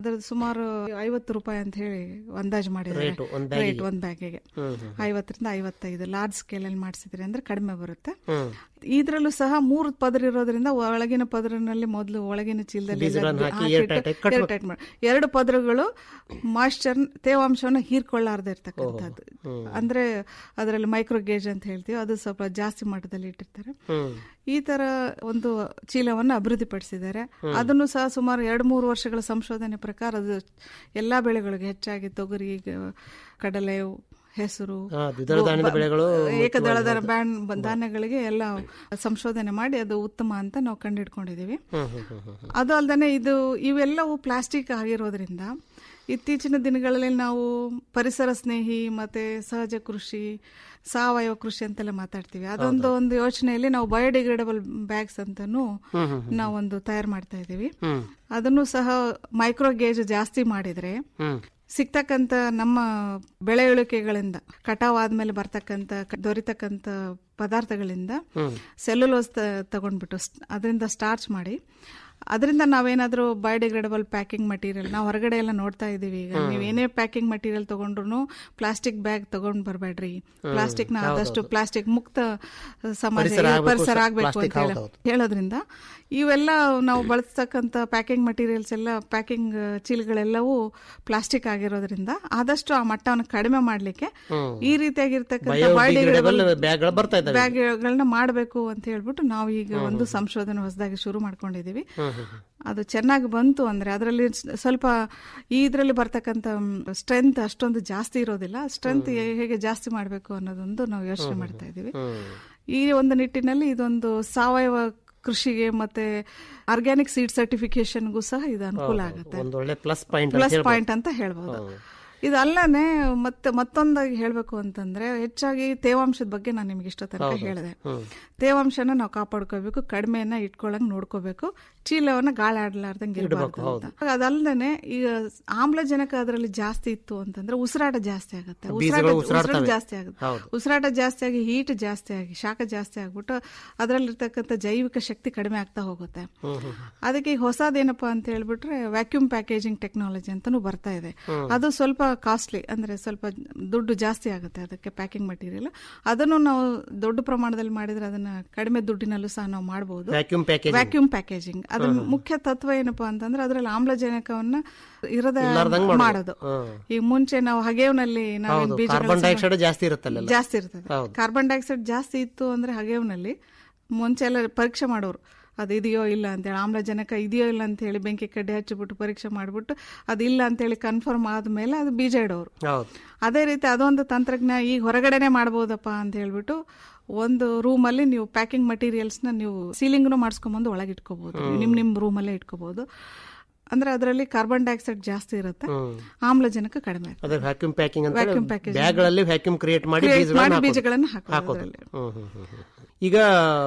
ಅದ್ರದ್ದು ಸುಮಾರು ಐವತ್ತು ರೂಪಾಯಿ ಅಂತ ಹೇಳಿ ಅಂದಾಜು ಮಾಡಿದ್ದಾರೆ ರೇಟು ಒಂದ್ ಬ್ಯಾಗಿಗೆ? ರೇಟ್ ಒಂದ್ ಬ್ಯಾಗಿಗೆ ಹ್ಮ್, ಹ್ಮ್, ಐವತ್ತರಿಂದ ಐವತ್ತೈದು ಲಾರ್ಜ್ ಸ್ಕೇಲ್ ಅಲ್ಲಿ ಮಾಡಿಸಿದ್ರಿ ಅಂದ್ರೆ ಕಡಿಮೆ ಬರುತ್ತೆ ಹ್ಮ್. ಇದ್ರಲ್ಲೂ ಸಹ ಮೂರು ಪದರ ಇರೋದ್ರಿಂದ ಒಳಗಿನ ಪದರಿನಲ್ಲಿ ಮೊದಲು ಒಳಗಿನ ಚೀಲದಲ್ಲಿ ಎಲ್ಲ ಬೀಜಗಳನ್ನ ಹಾಕಿ ಹಾಕಿಟ್ಟು air tight ಆಗಿ ಕಟ್ಬೇಕು. air tight ಮಾಡಿ- ಎರಡು ಪದರಗಳು ಮಾಯಿಶ್ಚರ್ ತೇವಾಂಶವನ್ನು ಹೀರ್ಕೊಳ್ಳಾರ್ದೆ ಇರ್ತಕ್ಕಂಥದ್ದು ಅಂದ್ರೆ ಅದರಲ್ಲಿ ಮೈಕ್ರೋ ಗೇಜ್ ಅಂತ ಹೇಳ್ತೀವಿ ಅದು ಸ್ವಲ್ಪ ಜಾಸ್ತಿ ಮಟ್ಟದಲ್ಲಿ ಇಟ್ಟಿರ್ತಾರೆ ಹ್ಮ್. ಈ ತರ ಒಂದು ಚೀಲವನ್ನು ಅಭಿವೃದ್ಧಿಪಡಿಸಿದ್ದಾರೆ ಅದನ್ನು ಸಹ ಸುಮಾರು ಎರಡು ಮೂರು ವರ್ಷಗಳ ಸಂಶೋಧನೆ ಪ್ರಕಾರ ಅದು ಎಲ್ಲಾ ಬೆಳೆಗಳಿಗೆ ಹೆಚ್ಚಾಗಿ ತೊಗರಿ ಗ- ಕಡಲೆ ಹೆಸರು ಹಾ, ದ್ವಿದಳ ಧಾನ್ಯದ ಬ- ಬೆಳೆಗಳು ಏಕದಳ ಬ್ಯಾನ್ ಧಾನ್ಯಗಳಿಗೆ ಎಲ್ಲ ಸಂಶೋಧನೆ ಮಾಡಿ ಅದು ಉತ್ತಮ ಅಂತ ನಾವು ಕಂಡುಹಿಡ್ಕೊಂಡಿದೀವಿ ಹ್ಮ್, ಹ್ಮ್, ಹ್ಮ್, ಹ್ಮ್, ಹ್ಮ್. ಅದು ಅಲ್ಲದೆ ಇದು ಇವೆಲ್ಲವೂ ಪ್ಲಾಸ್ಟಿಕ್ ಆಗಿರೋದ್ರಿಂದ ಇತ್ತೀಚಿನ ದಿನಗಳಲ್ಲಿ ನಾವು ಪರಿಸರ ಸ್ನೇಹಿ ಮತ್ತೆ ಸಹಜ ಕೃಷಿ ಸಾವಯವ ಕೃಷಿ ಅಂತೆಲ್ಲ ಮಾತಾಡ್ತೀವಿ ಅದೊಂದು ಒಂದು ಯೋಚನೆಯಲ್ಲಿ ನಾವು ಬಯೋಡಿಗ್ರೇಡಬಲ್ ಬ್ಯಾಗ್ಸ್ ಅಂತಾನು ನಾವೊಂದು ತಯಾರು ಮಾಡ್ತಾ ಇದ್ದೀವಿ ಹ್ಮ್. ಅದನ್ನು ಸಹ ಮೈಕ್ರೋ ಗೇಜ್ ಜಾಸ್ತಿ ಮಾಡಿದ್ರೆ ಹ್ಮ್. ಸಿಗ್ತಕ್ಕಂತ ನಮ್ಮ ಬೆಳೆ ಇಳಿಕೆಗಳಿಂದ ಕಟಾವ್ ಆದ್ಮೇಲೆ ಬರ್ತಕ್ಕಂತ ಕ- ದೊರಿತಕ್ಕಂತ ಪದಾರ್ಥಗಳಿಂದ ಸೆಲ್ಯುಲೋಸ್ ತಗೊಂಡ್ಬಿಟ್ಟು ಅದರಿಂದ ಸ್ಟಾರ್ಚ್ ಮಾಡಿ ಅದರಿಂದ ನಾವೇನಾದ್ರೂ ಬಯೋಡಿಗ್ರೇಡಬಲ್ ಪ್ಯಾಕಿಂಗ್ ಮಟೀರಿಯಲ್ ನಾವು ಹೊರಗಡೆ ಎಲ್ಲ ನೋಡ್ತಾ ಇದೀವಿ ಈಗ ನೀವು ಏನೇ ಪ್ಯಾಕಿಂಗ್ ಮಟೀರಿಯಲ್ ತಗೊಂಡ್ರು ಪ್ಲಾಸ್ಟಿಕ್ ಬ್ಯಾಗ್ ತಗೊಂಡ್ ಬರಬೇಡ್ರಿ ಪ್ಲಾಸ್ಟಿಕ್ ನ ಆದಷ್ಟು ಪ್ಲಾಸ್ಟಿಕ್ ಮುಕ್ತ ಸಮಾಜ ಪರಿಸರ ಆಗ್ಬೇಕು, ಪರಿಸರ ಸ- ಆಗ್ಬೇಕು plastic ಅಂತ ಹೇಳಿ- ಹೌದು, ಹೇಳೋದ್ರಿಂದ ಇವೆಲ್ಲ ನಾವು ಬಳಸ್ತಕ್ಕಂಥ ಪ್ಯಾಕಿಂಗ್ ಮಟೀರಿಯಲ್ಸ್ ಎಲ್ಲ ಪ್ಯಾಕಿಂಗ್ ಚೀಲಗಳೆಲ್ಲವೂ ಪ್ಲಾಸ್ಟಿಕ್ ಆಗಿರೋದ್ರಿಂದ ಆದಷ್ಟು ಆ ಮಟ್ಟವನ್ನು ಕಡಿಮೆ ಮಾಡ್ಲಿಕ್ಕೆ ಈ ರೀತಿಯಾಗಿರ್ತಕ್ಕಂಥ Biodegradable ಬ್ಯಾಗ್ಗಳು ಬರ್ತಾ ಇದ್ದಾವೆ ಬ್ಯಾಗ್ಗಳನ್ನ ಮಾಡಬೇಕು ಅಂತ ಹೇಳ್ಬಿಟ್ಟು ನಾವು ಈಗ ಒಂದು ಸಂಶೋಧನೆ ಹೊಸದಾಗಿ ಶುರು ಮಾಡ್ಕೊಂಡಿದೀವಿ ಅದು ಚೆನ್ನಾಗಿ ಬಂತು ಅಂದ್ರೆ ಅದರಲ್ಲಿ ಸ್ವಲ್ಪ ಈ ಇದರಲ್ಲಿ ಬರ್ತಕ್ಕಂಥ ಸ್ಟ್ರೆಂತ್ ಅಷ್ಟೊಂದು ಜಾಸ್ತಿ ಇರೋದಿಲ್ಲ ಸ್ಟ್ರೆಂತ್ ಹೇಗೆ ಜಾಸ್ತಿ ಮಾಡಬೇಕು ಅನ್ನೋದೊಂದು ನಾವು ಯೋಚನೆ ಮಾಡ್ತಾ ಇದ್ದೀವಿ ಈ ಒಂದು ನಿಟ್ಟಿನಲ್ಲಿ ಇದೊಂದು ಸಾವಯವ ಕೃಷಿಗೆ ಮತ್ತೆ ಆರ್ಗ್ಯಾನಿಕ್ ಸೀಡ್ ಸರ್ಟಿಫಿಕೇಶನ್ಗೂ ಸಹ ಇದು ಅನುಕೂಲ ಆಗುತ್ತೆ ಒಂದು ಒಳ್ಳೆ ಪ್ಲಸ್ ಪಾಯಿಂಟ್ ಪ್ಲಸ್ ಪಾಯಿಂಟ್ ಅಂತ ಹೇಳ್ಬೋದು ಇದಲ್ಲದೆ ಮತ್ತೆ ಮತ್ತೊಂದಾಗಿ ಹೇಳ್ಬೇಕು ಅಂತಂದ್ರೆ ಹೆಚ್ಚಾಗಿ ತೇವಾಂಶದ ಬಗ್ಗೆ ನಾನು ನಿಮ್ಗೆ ಇಷ್ಟ ತನಕ ಹೇಳಿದೆ ತೇವಾಂಶನ ನಾವು ಕಾಪಾಡ್ಕೋಬೇಕು ಕಡಿಮೆನ ಇಟ್ಕೊಳಂಗ್ ನೋಡ್ಕೋಬೇಕು ಚೀಲವನ್ನ ಗಾಳಿ ಆಡ್ಲಾರ್ದಂಗೆ ಇರಬಾರ್ದು ಅಂತ ಅದಲ್ಲದೆ ಈಗ ಆಮ್ಲಜನಕ ಅದರಲ್ಲಿ ಜಾಸ್ತಿ ಇತ್ತು ಅಂತಂದ್ರೆ ಉಸಿರಾಟ ಜಾಸ್ತಿ ಆಗುತ್ತೆ ಉಸಿರಾಟ ಉಸಿರಾಟ ಜಾಸ್ತಿ ಆಗುತ್ತೆ ಉಸಿರಾಟ ಜಾಸ್ತಿ ಆಗಿ ಹೀಟ್ ಜಾಸ್ತಿ ಆಗಿ ಶಾಖ ಜಾಸ್ತಿ ಆಗ್ಬಿಟ್ಟು ಅದರಲ್ಲಿರ್ತಕ್ಕಂಥ ಜೈವಿಕ ಶಕ್ತಿ ಕಡಿಮೆ ಆಗ್ತಾ ಹೋಗುತ್ತೆ ಅದಕ್ಕೆ ಈಗ ಹೊಸದೇನಪ್ಪಾ ಅಂತ ಹೇಳ್ಬಿಟ್ರೆ ವ್ಯಾಕ್ಯೂಮ್ ಪ್ಯಾಕೇಜಿಂಗ್ ಟೆಕ್ನಾಲಜಿ ಅಂತಾನು ಬರ್ತಾ ಇದೆ ಅದು ಸ್ವಲ್ಪ ಕಾಸ್ಟ್ಲಿ ಅಂದ್ರೆ ಸ್ವಲ್ಪ ದುಡ್ಡು ಜಾಸ್ತಿ ಆಗುತ್ತೆ ಅದಕ್ಕೆ ಪ್ಯಾಕಿಂಗ್ ಮಟೀರಿಯಲ್ ಅದನ್ನು ನಾವು ದೊಡ್ಡ ಪ್ರಮಾಣದಲ್ಲಿ ಮಾಡಿದ್ರೆ ಅದನ್ನ ಕಡಿಮೆ ದುಡ್ಡಿನಲ್ಲೂ ಸಹ ನಾವು ಮಾಡಬಹುದು ವ್ಯಾಕ್ಯೂಮ್ ಪ್ಯಾಕೇಜ್ ವ್ಯಾಕ್ಯೂಮ್ ಪ್ಯಾಕೇಜಿಂಗ್ ಅದ್ರ ಮುಖ್ಯ ತತ್ವ ಏನಪ್ಪಾ ಅಂತಂದ್ರೆ ಅದರಲ್ಲಿ ಆಮ್ಲಜನಕವನ್ನ ಇರದ ಇರ್ಲಾರ್ದಂಗ್ ಮಾಡೋದು ಹ್ಮ್. ಈಗ ಮುಂಚೆ ನಾವು ಹಗೆವ್ನಲ್ಲಿ ನಾವು ಹೌದು ಬೀಜ ಕಾರ್ಬನ್ ಡೈಆಕ್ಸೈಡ್ ಜಾಸ್ತಿ ಇರುತ್ತಲ್ಲ ಜಾಸ್ತಿ ಇರ್ತದೆ ಕಾರ್ಬನ್ ಡೈಆಕ್ಸೈಡ್ ಜಾಸ್ತಿ ಇತ್ತು ಅಂದ್ರೆ ಹಗೆವ್ನಲ್ಲಿ ಮುಂಚೆ ಎಲ್ಲ ಪರೀಕ್ಷೆ ಮಾಡೋರು ಅದು ಇದೆಯೋ ಇಲ್ಲ ಅಂತೇಳಿ ಆಮ್ಲಜನಕ ಇದೆಯೋ ಇಲ್ಲ ಅಂತ ಹೇಳಿ ಬೆಂಕಿ ಕಡ್ಡಿ ಹಚ್ಚಿಬಿಟ್ಟು ಪರೀಕ್ಷೆ ಮಾಡಿಬಿಟ್ಟು ಅದು ಇಲ್ಲ ಅಂತೇಳಿ ಕನ್ಫರ್ಮ್ ಆದ್ಮೇಲೆ ಅದು ಬೀಜ ಇಡೋರು ಹೌದು ಅದೇ ರೀತಿ ಅದೊಂದು ತಂತ್ರಜ್ಞಾನ ಈಗ ಹೊರಗಡೆನೆ ಮಾಡ್ಬೋದಪ್ಪ ಅಂತ ಹೇಳ್ಬಿಟ್ಟು ಒಂದು ರೂಮಲ್ಲಿ ನೀವು ಪ್ಯಾಕಿಂಗ್ ಮಟೀರಿಯಲ್ಸ್ನ ನೀವು ಸೀಲಿಂಗ್ನು ಮಾಡಿಸ್ಕೊಂಬಂದು ಒಳಗೆ ಇಟ್ಕೋಬಹುದು ನಿಮ್ ನಿಮ್ ರೂಮಲ್ಲೇ ಇಟ್ಕೋಬಹುದು ಅಂದ್ರೆ ಅದರಲ್ಲಿ ಕಾರ್ಬನ್ ಡೈಆಕ್ಸೈಡ್ ಜಾಸ್ತಿ ಇರುತ್ತೆ ಆಮ್ಲಜನಕ ಕಡಿಮೆ ಇರುತ್ತೆ. ಅದೇ ವ್ಯಾಕ್ಯೂಮ್ ಪ್ಯಾಕಿಂಗ್ ಅಂತ Vacuum packaging. ಬ್ಯಾಗ್ಗಳಲ್ಲಿ ವ್ಯಾಕ್ಯೂಮ್ ಕ್ರಿಯೇಟ್ ಮಾಡಿ Create ಬೀಜಗಳನ್ನ ಮಾಡಿ ಹಾಕೋದು. ಬೀಜಗಳನ್ನ ಹಾಕೋದು ಹಾಕೋದು ಅದರಲ್ಲಿ. ಹ್ಮ್, ಹ್ಮ್, ಹ್ಮ್, ಹ್ಮ್. ಈಗ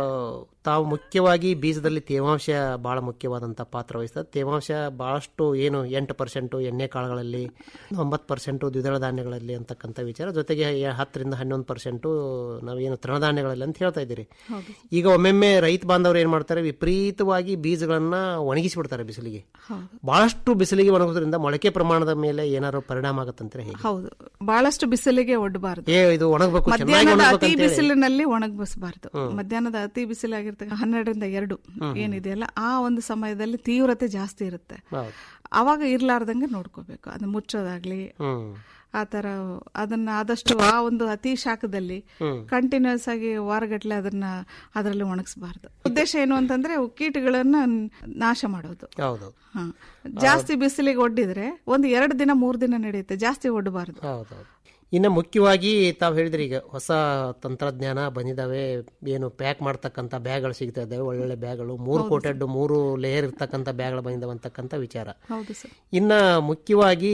ತಾವು ಮುಖ್ಯವಾಗಿ ಬೀಜದಲ್ಲಿ ತೇವಾಂಶ ಬಹಳ ಮುಖ್ಯವಾದಂಥ ಪಾತ್ರ ವಹಿಸ್ತದೆ ತೇವಾಂಶ ಬಹಳಷ್ಟು ಏನು ಎಂಟು ಪರ್ಸೆಂಟು ಎಣ್ಣೆ ಕಾಳುಗಳಲ್ಲಿ ಒಂಬತ್ತು ಪರ್ಸೆಂಟು ದ್ವಿದಳ ಧಾನ್ಯಗಳಲ್ಲಿ ಅಂತಕ್ಕಂಥ ವಿಚಾರ ಜೊತೆಗೆ ಯ- ಹತ್ತರಿಂದ ಹನ್ನೊಂದು ಪರ್ಸೆಂಟು ನಾವೇನು ತೃಣಧಾನ್ಯಗಳಲ್ಲಿ ಅಂತ ಹೇಳ್ತಾ ಇದ್ದೀರಿ ಈಗ ಒಮ್ಮೊಮ್ಮೆ ರೈತ ಬಾಂಧವರು ಏನು ಮಾಡ್ತಾರೆ ವಿಪರೀತವಾಗಿ ಬೀಜಗಳನ್ನ ಒಣಗಿಸಿಬಿಡ್ತಾರೆ ಬಿಸಿಲಿಗೆ ಬಹಳಷ್ಟು ಬಿಸಿಲಿಗೆ ಒಣಗೋದ್ರಿಂದ ಮೊಳಕೆ ಪ್ರಮಾಣದ ಮೇಲೆ ಏನಾದ್ರು ಪರಿಣಾಮ ಆಗತ್ತಂದ್ರೆ ಹೇಗೆ ಹೌದು ಬಹಳಷ್ಟು ಬಿಸಿಲಿಗೆ ಒಡ್ಡಬಾರದು ಏ ಇದು ಒಣಗಬೇಕು ಚೆನ್ನಾಗಿ ಮಧ್ಯಾಹ್ನದ ಒಣಗಬೇಕು ಅತಿ ಅಂತ ಹೇಳಿ. ಬಿಸಿಲಿನಲ್ಲಿ ಒಣಗಿಸಬಾರ್ದು ಮಧ್ಯಾಹ್ನದ ಅತಿ ಬಿಸಿಲಾಗಿರ್ತಕ್ಕ ಹನ್ನೆರಡರಿಂದ ಎರಡು ಏನಿದೆಯಲ್ಲ ಆ ಒಂದು ಸಮಯದಲ್ಲಿ ತೀವ್ರತೆ ಜಾಸ್ತಿ ಇರುತ್ತೆ ಹೌದು. ಅವಾಗ ಇರ್ಲಾರ್ದಂಗೆ ನೋಡ್ಕೋಬೇಕು ಅದು ಮುಚ್ಚೋದಾಗ್ಲಿ ಹ್ಮ್ ಆ ತರ ಅದನ್ನ ಆದಷ್ಟು ಆ ಒಂದು ಅತಿ ಶಾಖದಲ್ಲಿ ಕಂಟಿನ್ಯೂಸ್ ಆಗಿ ವಾರಗಟ್ಲೆ ಅದನ್ನ ಅದರಲ್ಲಿ ಒಣಗಿಸಬಾರ್ದು ಉದ್ದೇಶ ಏನು ಅಂತಂದ್ರೆ ಅವು ಕೀಟಗಳನ್ನ ನಾಶ ಮಾಡೋದು ಹೌದು ಹ. ಜಾಸ್ತಿ ಬಿಸಿಲಿಗೆ ಒಡ್ಡಿದ್ರೆ ಒಂದು ಎರಡು ದಿನ ಮೂರು ದಿನ ನಡೆಯುತ್ತೆ ಜಾಸ್ತಿ ಒಡ್ಡಬಾರ್ದು ಹೌದೌದು ಇನ್ನು ಮುಖ್ಯವಾಗಿ ತಾವು ಹೇಳಿದ್ರಿ ಈಗ ಹೊಸ ತಂತ್ರಜ್ಞಾನ ಬಂದಿದ್ದಾವೆ ಏನು ಪ್ಯಾಕ್ ಮಾಡ್ತಕ್ಕಂಥ ಬ್ಯಾಗ್ಗಳು ಸಿಗ್ತಾ ಇದ್ದಾವೆ ಒಳ್ಳೊಳ್ಳೆ ಬ್ಯಾಗ್ಗಳು ಮೂರು ಕೋಟೆಡ್ ಮೂರು ಲೇಯರ್ ಇರ್ತಕ್ಕಂಥ ಬ್ಯಾಗ್ಗಳು ಬಂದಿದ್ದಾವೆ ಅಂತಕ್ಕಂಥ ವಿಚಾರ ಹೌದು ಸರ್ ಇನ್ನ ಮುಖ್ಯವಾಗಿ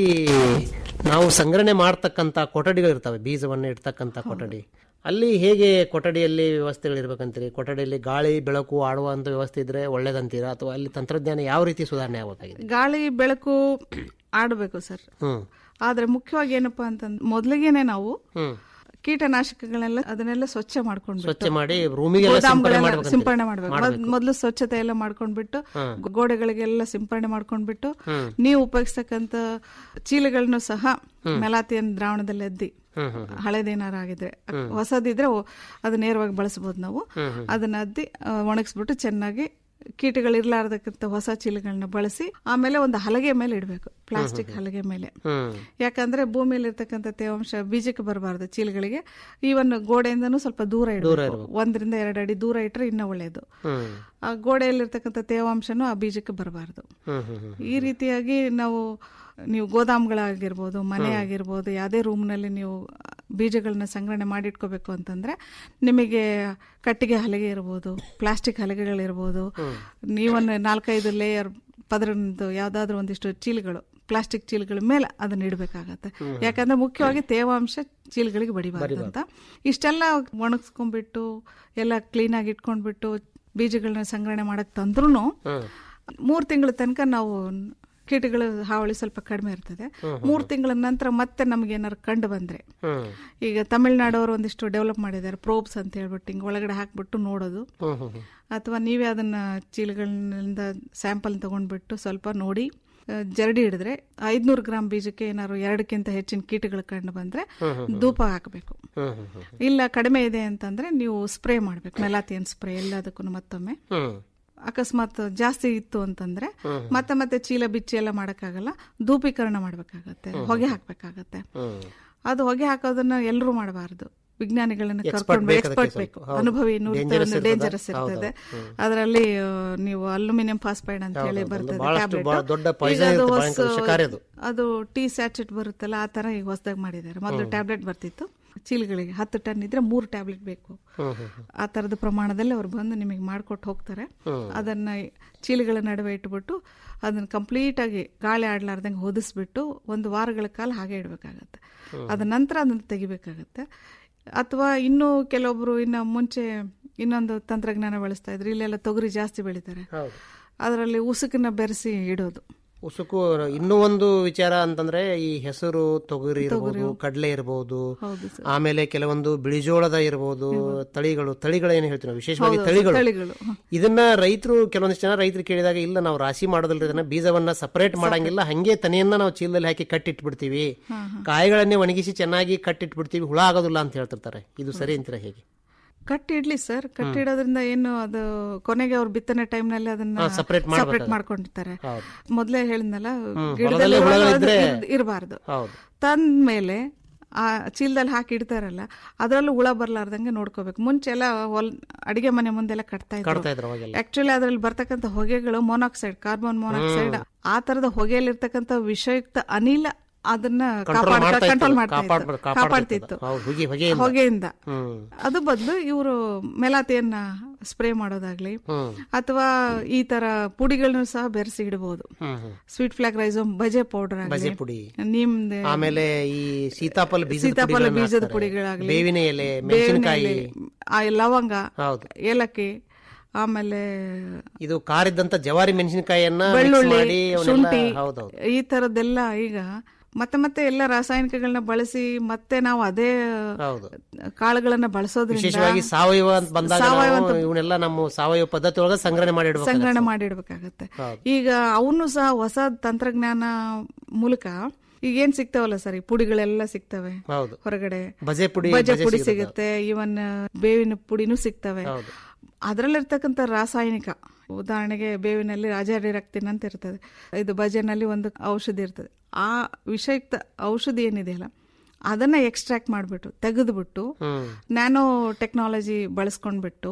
ನಾವು ಸಂಗ್ರಹಣೆ ಮಾಡ್ತಕ್ಕಂಥ ಕೊಠಡಿಗಳು ಇರ್ತವೆ ಬೀಜವನ್ನು ಇಡ್ತಕ್ಕಂಥ ಕೊಠಡಿ ಅಲ್ಲಿ ಹೇಗೆ ಕೊಠಡಿಯಲ್ಲಿ ವ್ಯವಸ್ಥೆಗಳು ಇರ್ಬೇಕಂತೀರಿ ಕೊಠಡಿಯಲ್ಲಿ ಗಾಳಿ ಬೆಳಕು ಆಡುವಂತ ವ್ಯವಸ್ಥೆ ಇದ್ರೆ ಒಳ್ಳೇದಂತೀರಾ ಅಥವಾ ಅಲ್ಲಿ ತಂತ್ರಜ್ಞಾನ ಯಾವ ರೀತಿ ಸುಧಾರಣೆ ಆಗಬೇಕಾಗಿದೆ ಗಾಳಿ ಬೆಳಕು ಆಡಬೇಕು ಸರ್ ಹ್ಮ್ ಆದ್ರೆ ಮುಖ್ಯವಾಗಿ ಏನಪ್ಪಾ ಅಂತಂದ್ರೆ ಮೊದಲಿಗೆನೆ ನಾವು ಹ್ಮ್ ಕೀಟನಾಶಕಗಳೆಲ್ಲ ಅದನ್ನೆಲ್ಲ ಸ್ವಚ್ಛ ಮಾಡ್ಕೊಂಡು ಸ್ವಚ್ಛ ಮಾಡಿ ರೂಮಿಗೆಲ್ಲ ಸಿಂಪಡಣೆ ಮಾಡ್ಬೇಕಂತೀರಿ? ಸಿಂಪಡಣೆ ಮಾಡ್ಬೇಕು ಮೊದಲು ಸ್ವಚ್ಛತೆ ಎಲ್ಲ ಮಾಡ್ಕೊಂಡ್ಬಿಟ್ಟು ಗೋಡೆಗಳಿಗೆಲ್ಲ ಸಿಂಪಡಣೆ ಮಾಡ್ಕೊಂಡ್ಬಿಟ್ಟು ನೀವು ಉಪಯೋಗಿಸ್ತಕ್ಕಂತ ಚೀಲಗಳನ್ನು ಸಹ ಮೆಲಾತಿಯನ್ ದ್ರಾವಣದಲ್ಲಿ ಅದ್ದಿ ಹಳೇದೇನಾರ ಆಗಿದ್ರೆ ಹೊಸದಿದ್ರೆ ಅವು- ಅದು ನೇರವಾಗಿ ಬಳಸಬಹುದು ನಾವು ಅದನ್ನ ಅದ್ದಿ ಆ, ಒಣಗಿಸ್ಬಿಟ್ಟು ಚೆನ್ನಾಗಿ ಕೀಟಗಳಿರ್ಲಾರ್ದಕ್ಕಂತ ಹೊಸ ಚೀಲಗಳನ್ನ ಬಳಸಿ ಆಮೇಲೆ ಒಂದು ಹಲಗೆ ಮೇಲೆ ಇಡಬೇಕು ಪ್ಲಾಸ್ಟಿಕ್ ಹಲಗೆ ಮೇಲೆ ಹ್ಮ್ ಯಾಕಂದ್ರೆ ಭೂಮಿಯಲ್ಲಿ ಇರ್ತಕ್ಕಂಥ ತೇವಾಂಶ ಬೀಜಕ್ಕೆ ಬರಬಾರ್ದು ಚೀಲಗಳಿಗೆ ಈವನ್ ಗೋಡೆಯಿಂದನೂ ಸ್ವಲ್ಪ ದೂರ ಇಡಬೇಕು ಒಂದರಿಂದ ಎರಡು ಅಡಿ ದೂರ ಇಟ್ರೆ ಇನ್ನೂ ಒಳ್ಳೆಯದು ಹ್ಮ್ ಆ ಗೋಡೆಯಲ್ಲಿರ್ತಕ್ಕಂಥ ತೇವಾಂಶನೂ ಆ ಬೀಜಕ್ಕೆ ಬರಬಾರ್ದು ಹ್ಮ್ ಹ್ಮ್ ಹ್ಮ್ ಈ ರೀತಿಯಾಗಿ ನಾವು ನೀವು ಗೋದಾಮ್ಗಳಾಗಿರ್ಬೋದು ಮನೆ ಆಗಿರ್ಬೋದು ಯಾವುದೇ ರೂಮ್ನಲ್ಲಿ ನೀವು ಬೀಜಗಳನ್ನ ಸಂಗ್ರಹಣೆ ಮಾಡಿಟ್ಕೋಬೇಕು ಅಂತಂದ್ರೆ ನಿಮಗೆ ಕಟ್ಟಿಗೆ ಹಲಗೆ ಇರ್ಬೋದು ಪ್ಲಾಸ್ಟಿಕ್ ಹಲಗೆಗಳಿರ್ಬೋದು ನೀವೊಂದು ನಾಲ್ಕೈದು ಲೇಯರ್ ಪದರದ್ದು ಯಾವ್ದಾದ್ರು ಒಂದಿಷ್ಟು ಚೀಲಗಳು ಪ್ಲಾಸ್ಟಿಕ್ ಚೀಲಗಳ ಮೇಲೆ ಅದನ್ನ ಇಡಬೇಕಾಗತ್ತೆ ಯಾಕಂದ್ರೆ ಮುಖ್ಯವಾಗಿ ತೇವಾಂಶ ಚೀಲಗಳಿಗೆ ಬಡಿಬಾರ್ದು ಅಂತ ಇಷ್ಟೆಲ್ಲ ಒಣಗಿಸ್ಕೊಂಡ್ಬಿಟ್ಟು ಎಲ್ಲ ಕ್ಲೀನಾಗಿ ಇಟ್ಕೊಂಡ್ಬಿಟ್ಟು ಬೀಜಗಳನ್ನ ಸಂಗ್ರಹಣೆ ಮಾಡಕ್ ತಂದ್ರೂ ಮೂರ್ ತಿಂಗಳ ತನಕ ನಾವು ಕೀಟಗಳ ಹಾವಳಿ ಸ್ವಲ್ಪ ಕಡಿಮೆ ಇರ್ತದೆ ಮೂರ್ ತಿಂಗಳ ನಂತರ ಮತ್ತೆ ನಮ್ಗೆ ಏನಾರು ಕಂಡು ಬಂದ್ರೆ ಹ್ಮ್ ಈಗ ತಮಿಳ್ನಾಡವರು ಒಂದಿಷ್ಟು ಡೆವಲಪ್ ಮಾಡಿದ್ದಾರೆ ಪ್ರೋಬ್ಸ್ ಅಂತ ಹೇಳ್ಬಿಟ್ಟು ಹಿಂಗೆ ಒಳಗಡೆ ಹಾಕ್ಬಿಟ್ಟು ನೋಡೋದು ಹ್ಮ್ ಹ್ಮ್ ಹ್ಮ್ ಅಥವಾ ನೀವೇ ಅದನ್ನ ಚೀಲಗಳಿಂದ ಸ್ಯಾಂಪಲ್ ತಗೊಂಡ್ಬಿಟ್ಟು ಸ್ವಲ್ಪ ನೋಡಿ ಆ, ಜರಡಿ ಹಿಡಿದ್ರೆ ಐದ್ನೂರು ಗ್ರಾಮ್ ಬೀಜಕ್ಕೆ ಏನಾದ್ರು ಎರಡಕ್ಕಿಂತ ಹೆಚ್ಚಿನ ಕೀಟಗಳು ಕಂಡು ಬಂದ್ರೆ ಧೂಪ ಹಾಕಬೇಕು ಹ್ಮ್ ಹ್ಮ್ ಹ್ಮ್ ಇಲ್ಲ ಕಡಿಮೆ ಇದೆ ಅಂತಂದ್ರೆ ನೀವು ಸ್ಪ್ರೇ ಮಾಡ್ಬೇಕು ಮೆಲಾತಿಯನ್ ಸ್ಪ್ರೇ ಎಲ್ಲದಕ್ಕೂ ಮತ್ತೊಮ್ಮೆ ಹ್ಮ್ ಅಕಸ್ಮಾತ್ ಜಾಸ್ತಿ ಇತ್ತು ಅಂತಂದ್ರೆ ಮತ್ತೆ ಮತ್ತೆ ಚೀಲ ಬಿಚ್ಚಿ ಎಲ್ಲ ಮಾಡಕ್ಕಾಗಲ್ಲ ಧೂಪೀಕರಣ ಮಾಡ್ಬೇಕಾಗತ್ತೆ ಹೊಗೆ ಹಾಕ್ಬೇಕಾಗತ್ತೆ ಹ್ಮ್ ಅದು ಹೊಗೆ ಹಾಕೋದನ್ನ ಎಲ್ಲರೂ ಮಾಡಬಾರದು ವಿಜ್ಞಾನಿಗಳನ್ನ Expert ಕರ್ಕೊಂಡು ಬೇಕು ಎಕ್ಸ್ಪರ್ಟ್ ಅದಕ್ಕೆ ಬೇಕು ಸ್ವಲ್ಪ. ಹೌದು. ಅನುಭವಿ Dangerous ಇರ್ತದೆ. ಡೇಂಜರಸ್ ಇರ್ತದೆ ಅದರಲ್ಲಿ ಆ, ನೀವು ಅಲ್ಯೂಮಿನಿಯಂ ಫಾಸ್ಫೈಡ್ ಅಂತ ಹೇಳಿ ಹೌದು, ಬರ್ತದೆ ಬಹಳಷ್ಟು ಟ್ಯಾಬ್ಲೆಟ್ ಬಹಳ ದೊಡ್ಡ poison ಇರುತ್ತೆ, ಭಯಂಕರ ವಿಷಕಾರಿ ಅದು. ಅದು ಟೀ ಸ್ಯಾಚೆಟ್ ಬರುತ್ತಲ್ಲ ಆ ತರ ಈಗ ಹೊಸದಾಗಿ ಮಾಡಿದ್ದಾರೆ ಮೊದಲು ಟ್ಯಾಬ್ಲೆಟ್ ಬರ್ತಿತ್ತು ಚೀಲಗಳಿಗೆ ಹತ್ತು ಟನ್ ಇದ್ರೆ ಮೂರು ಟ್ಯಾಬ್ಲೆಟ್ ಬೇಕು ಹ್ಮ್ ಹ್ಮ್ ಹ್ಮ್ ಆ ತರದ ಪ್ರಮಾಣದಲ್ಲಿ ಅವ್ರು ಬಂದು ನಿಮಗೆ ಮಾಡ್ಕೊಟ್ಟು ಹೋಗ್ತಾರೆ ಅದನ್ನ ಚೀಲಗಳ ನಡುವೆ ಇಟ್ಬಿಟ್ಟು ಅದನ್ನ ಕಂಪ್ಲೀಟ್ ಆಗಿ ಗಾಳಿ ಆಡ್ಲಾರ್ದಂಗೆ ಹೊದಿಸ್ಬಿಟ್ಟು ಒಂದು ವಾರಗಳ ಕಾಲ ಹಾಗೆ ಇಡಬೇಕಾಗತ್ತೆ ಅದ ನಂತರ ಅದನ್ನ ತೆಗಿಬೇಕಾಗತ್ತೆ ಅಥವಾ ಇನ್ನೂ ಕೆಲವೊಬ್ರು ಇನ್ನ ಮುಂಚೆ ಇನ್ನೊಂದು ತಂತ್ರಜ್ಞಾನ ಬಳಸ್ತಾ ಇದ್ರು ಇಲ್ಲೆಲ್ಲ ತೊಗರಿ ಜಾಸ್ತಿ ಬೆಳಿತಾರೆ ಹೌದು ಅದರಲ್ಲಿ ಉಸುಕನ್ನ ಬೆರೆಸಿ ಇಡೋದು ಉಸುಕು ಇನ್ನೂ ಒಂದು ವಿಚಾರ ಅಂತಂದ್ರೆ ಈ ಹೆಸರು ತೊಗರಿ ಇರಬಹುದು ಕಡಲೆ ಇರಬಹುದು ಹೌದು ಸರ್ ಆಮೇಲೆ ಕೆಲವೊಂದು ಬಿಳಿಜೋಳದ ಇರಬಹುದು ತಳಿಗಳು ತಳಿಗಳು ಏನು ಹೇಳ್ತೀವಿ ನಾವು ವಿಶೇಷವಾಗಿ ತಳಿಗಳು ತಳಿಗಳು ಹ. ಇದನ್ನ ರೈತರು ಕೆಲವೊಂದಿಷ್ಟು ಜನ ರೈತರು ಕೇಳಿದಾಗ ಇಲ್ಲ ನಾವು ರಾಶಿ ಮಾಡೋದಿಲ್ಲ ಇದನ್ನ ಬೀಜವನ್ನ ಸಪರೇಟ್ ಮಾಡಂಗಿಲ್ಲ ಹಂಗೆ ತನೆಯನ್ನ ನಾವು ಚೀಲದಲ್ಲಿ ಹಾಕಿ ಕಟ್ಟಿಟ್ಬಿಡ್ತೀವಿ ಕಾಯಿಗಳನ್ನೇ ಒಣಗಿಸಿ ಚೆನ್ನಾಗಿ ಕಟ್ಟಿಟ್ಬಿಡ್ತೀವಿ ಹುಳ ಆಗೋದಿಲ್ಲ ಅಂತ ಹೇಳ್ತಿರ್ತಾರೆ ಇದು ಸರಿ ಅಂತೀರಾ ಹೇಗೆ ಕಟ್ಟಿ ಇಡ್ಲಿ ಸರ್ ಕಟ್ಟಿ ಇಡೋದ್ರಿಂದ ಏನು ಅದು ಕೊನೆಗೆ ಅವ್ರು ಬಿತ್ತನೆ ಟೈಮ್ ನಲ್ಲಿ ಅದನ್ನ ಹಾ, separate ಸಪರೇಟ್ ಮಾಡ್ಬೇಕಾಗುತ್ತೆ. ಮಾಡ್ಕೊಂಡಿರ್ತಾರೆ ಹೌದು. ಮೊದ್ಲೇ ಹೇಳಿದ್ನಲ್ಲ ಹೊಲದಲ್ಲಿ ಗಿಡದಲ್ಲಿ ಹುಳಗಳಿದ್ರೆ- ಇರಬಾರ್ದು ಹೌದು ತಂದ್ಮೇಲೆ ಆ ಚೀಲದಲ್ಲಿ ಹಾಕಿ ಇಡ್ತಾರಲ್ಲ ಅದರಲ್ಲೂ ಹುಳ ಬರ್ಲಾರ್ದಂಗೆ ನೋಡ್ಕೋಬೇಕು ಮುಂಚೆ ಎಲ್ಲ ಹೊಲ್ ಅಡಿಗೆ ಮನೆ ಮುಂದೆಲ್ಲ ಕಟ್ತಾ ಇದ್ರು ಕಟ್ತಾ ಇದ್ರು ಅವಾಗೆಲ್ಲ ಆಕ್ಚುಲಿ ಅದ್ರಲ್ಲಿ ಬರ್ತಕ್ಕಂಥ ಹೊಗೆಗಳು ಮೊನಾಕ್ಸೈಡ್ ಕಾರ್ಬನ್ ಮೊನಾಕ್ಸೈಡ್ ಆ ತರದ ಹೊಗೆಯಲ್ಲಿರ್ತಕ್ಕಂಥ ವಿಷಯುಕ್ತ ಅನಿಲ ಅದನ್ನ Control ಮಾಡ್ತಾ ಇತ್ತು. ಕಂಟ್ರೋಲ್ ಮಾಡ್ತಾ ಕಾಪಾಡ್- ಇತ್ತು. ಕಾಪಾಡ್ತಿತ್ತು. ಕಾಪಾಡ್ತಿತ್ತು ಹೌದು, ಹೊಗೆ- ಹೊಗೆಯಿಂದ. ಹೊಗೆಯಿಂದ ಹ್ಮ್ ಅದು ಬದಲು ಇವರು ಮೆಲಾತಿಯನ್ನ ಸ್ಪ್ರೇ ಮಾಡೋದಾಗ್ಲಿ ಹ್ಮ್ ಅಥವಾ ಈ ತರ ಪುಡಿಗಳನ್ನು ಸಹ ಬೆರೆಸಿ ಇಡಬಹುದು ಹ್ಮ್ ಹ್ಮ್ ಸ್ವೀಟ್ ಫ್ಲಾಗ್ ರೈಸೋಮ್ ಬಜೆ ಪೌಡರ್ ಬಜೆ ಆಗಲಿ ಪುಡಿ ನಿಮ್ದು ಆಮೇಲೆ ಈ ಸೀತಾಫಲ ಬೀಜದ ಸೀತಾಫಲ ಪುಡಿಗಳನ್ನ ಬೀಜದ ಹಾಕ್ತಾರೆ. ಪುಡಿಗಳಾಗ್ಲಿ ಬೇವಿನ ಎಲೆ ಬೇವಿನ ಮೆಣಸಿನಕಾಯಿ ಎಲೆ, ಆ ಲವಂಗ ಹೌದು ಏಲಕ್ಕಿ ಆಮೇಲೆ ಇದು ಕಾರಿದ್ದಂತ ಜವಾರಿ ಮೆಣಸಿನಕಾಯಿಯನ್ನ mix ಬೆಳ್ಳುಳ್ಳಿ ಮಾಡಿ ಅವನ್ನೆಲ್ಲ- ಶುಂಠಿ ಹೌದೌದು ಈ ತರದ್ದೆಲ್ಲ ಈಗ ಮತ್ತೆ ಮತ್ತೆ ಎಲ್ಲ ರಾಸಾಯನಿಕಗಳನ್ನ ಬಳಸಿ ಮತ್ತೆ ನಾವು ಅದೇ ಹೌದು ಕಾಳುಗಳನ್ನ ಬಳಸೋದ್ರಿಂದ ವಿಶೇಷವಾಗಿ ಸಾವಯವ ಅಂತ ಬಂದಾಗ ಸಾವಯವ ನಾವು ಇವನ್ನೆಲ್ಲ ನಮ್ಮ ಸಾವಯವ ಪದ್ಧತಿ ಒಳಗೆ ಸಂಗ್ರಹಣೆ ಮಾಡಿ ಇಡ್ಬೇಕು ಸಂಗ್ರಹಣೆ ಮಾಡಿಡ್ಬೇಕಾಗತ್ತೆ ಹೌದು. ಈಗ ಅವನು ಸಹ ಹೊಸ ತಂತ್ರಜ್ಞಾನ ಮೂಲಕ ಈಗ ಏನ್ ಸಿಗ್ತಾವಲ್ಲ ಸರ್ ಈ ಪುಡಿಗಳೆಲ್ಲ ಸಿಗ್ತವೆ ಹೌದು ಹೊರಗಡೆ ಬಜೆ ಪುಡಿ ಬಜೆ ಬಜೆ ಪುಡಿ ಸಿಗುತ್ತೆ. ಸಿಗುತ್ತೆ ಇವನ್ ಬೇವಿನ ಪುಡಿನೂ ಸಿಗ್ತವೆ ಹೌದು ಅದರಲ್ಲಿರ್ತಕ್ಕಂಥ ರಾಸಾಯನಿಕ ಉದಾಹರಣೆಗೆ ಬೇವಿನಲ್ಲಿ ರಾಜಾಡಿರಕ್ತಿನ್ ಅಂತ ಇರ್ತದೆ ಇದು ಬಜೆನಲ್ಲಿ ಒಂದು ಔಷಧಿ ಇರ್ತದೆ ಆ ವಿಷಯುಕ್ತ ಔಷಧಿ ಏನಿದೆಯಲ್ಲ ಅದನ್ನ ಎಕ್ಸ್ಟ್ರಾಕ್ಟ್ ಮಾಡಿಬಿಟ್ಟು ತೆಗೆದುಬಿಟ್ಟು ಹ್ಮ್ ನ್ಯಾನೋ ಟೆಕ್ನಾಲಜಿ ಬಳಸ್ಕೊಂಡ್ಬಿಟ್ಟು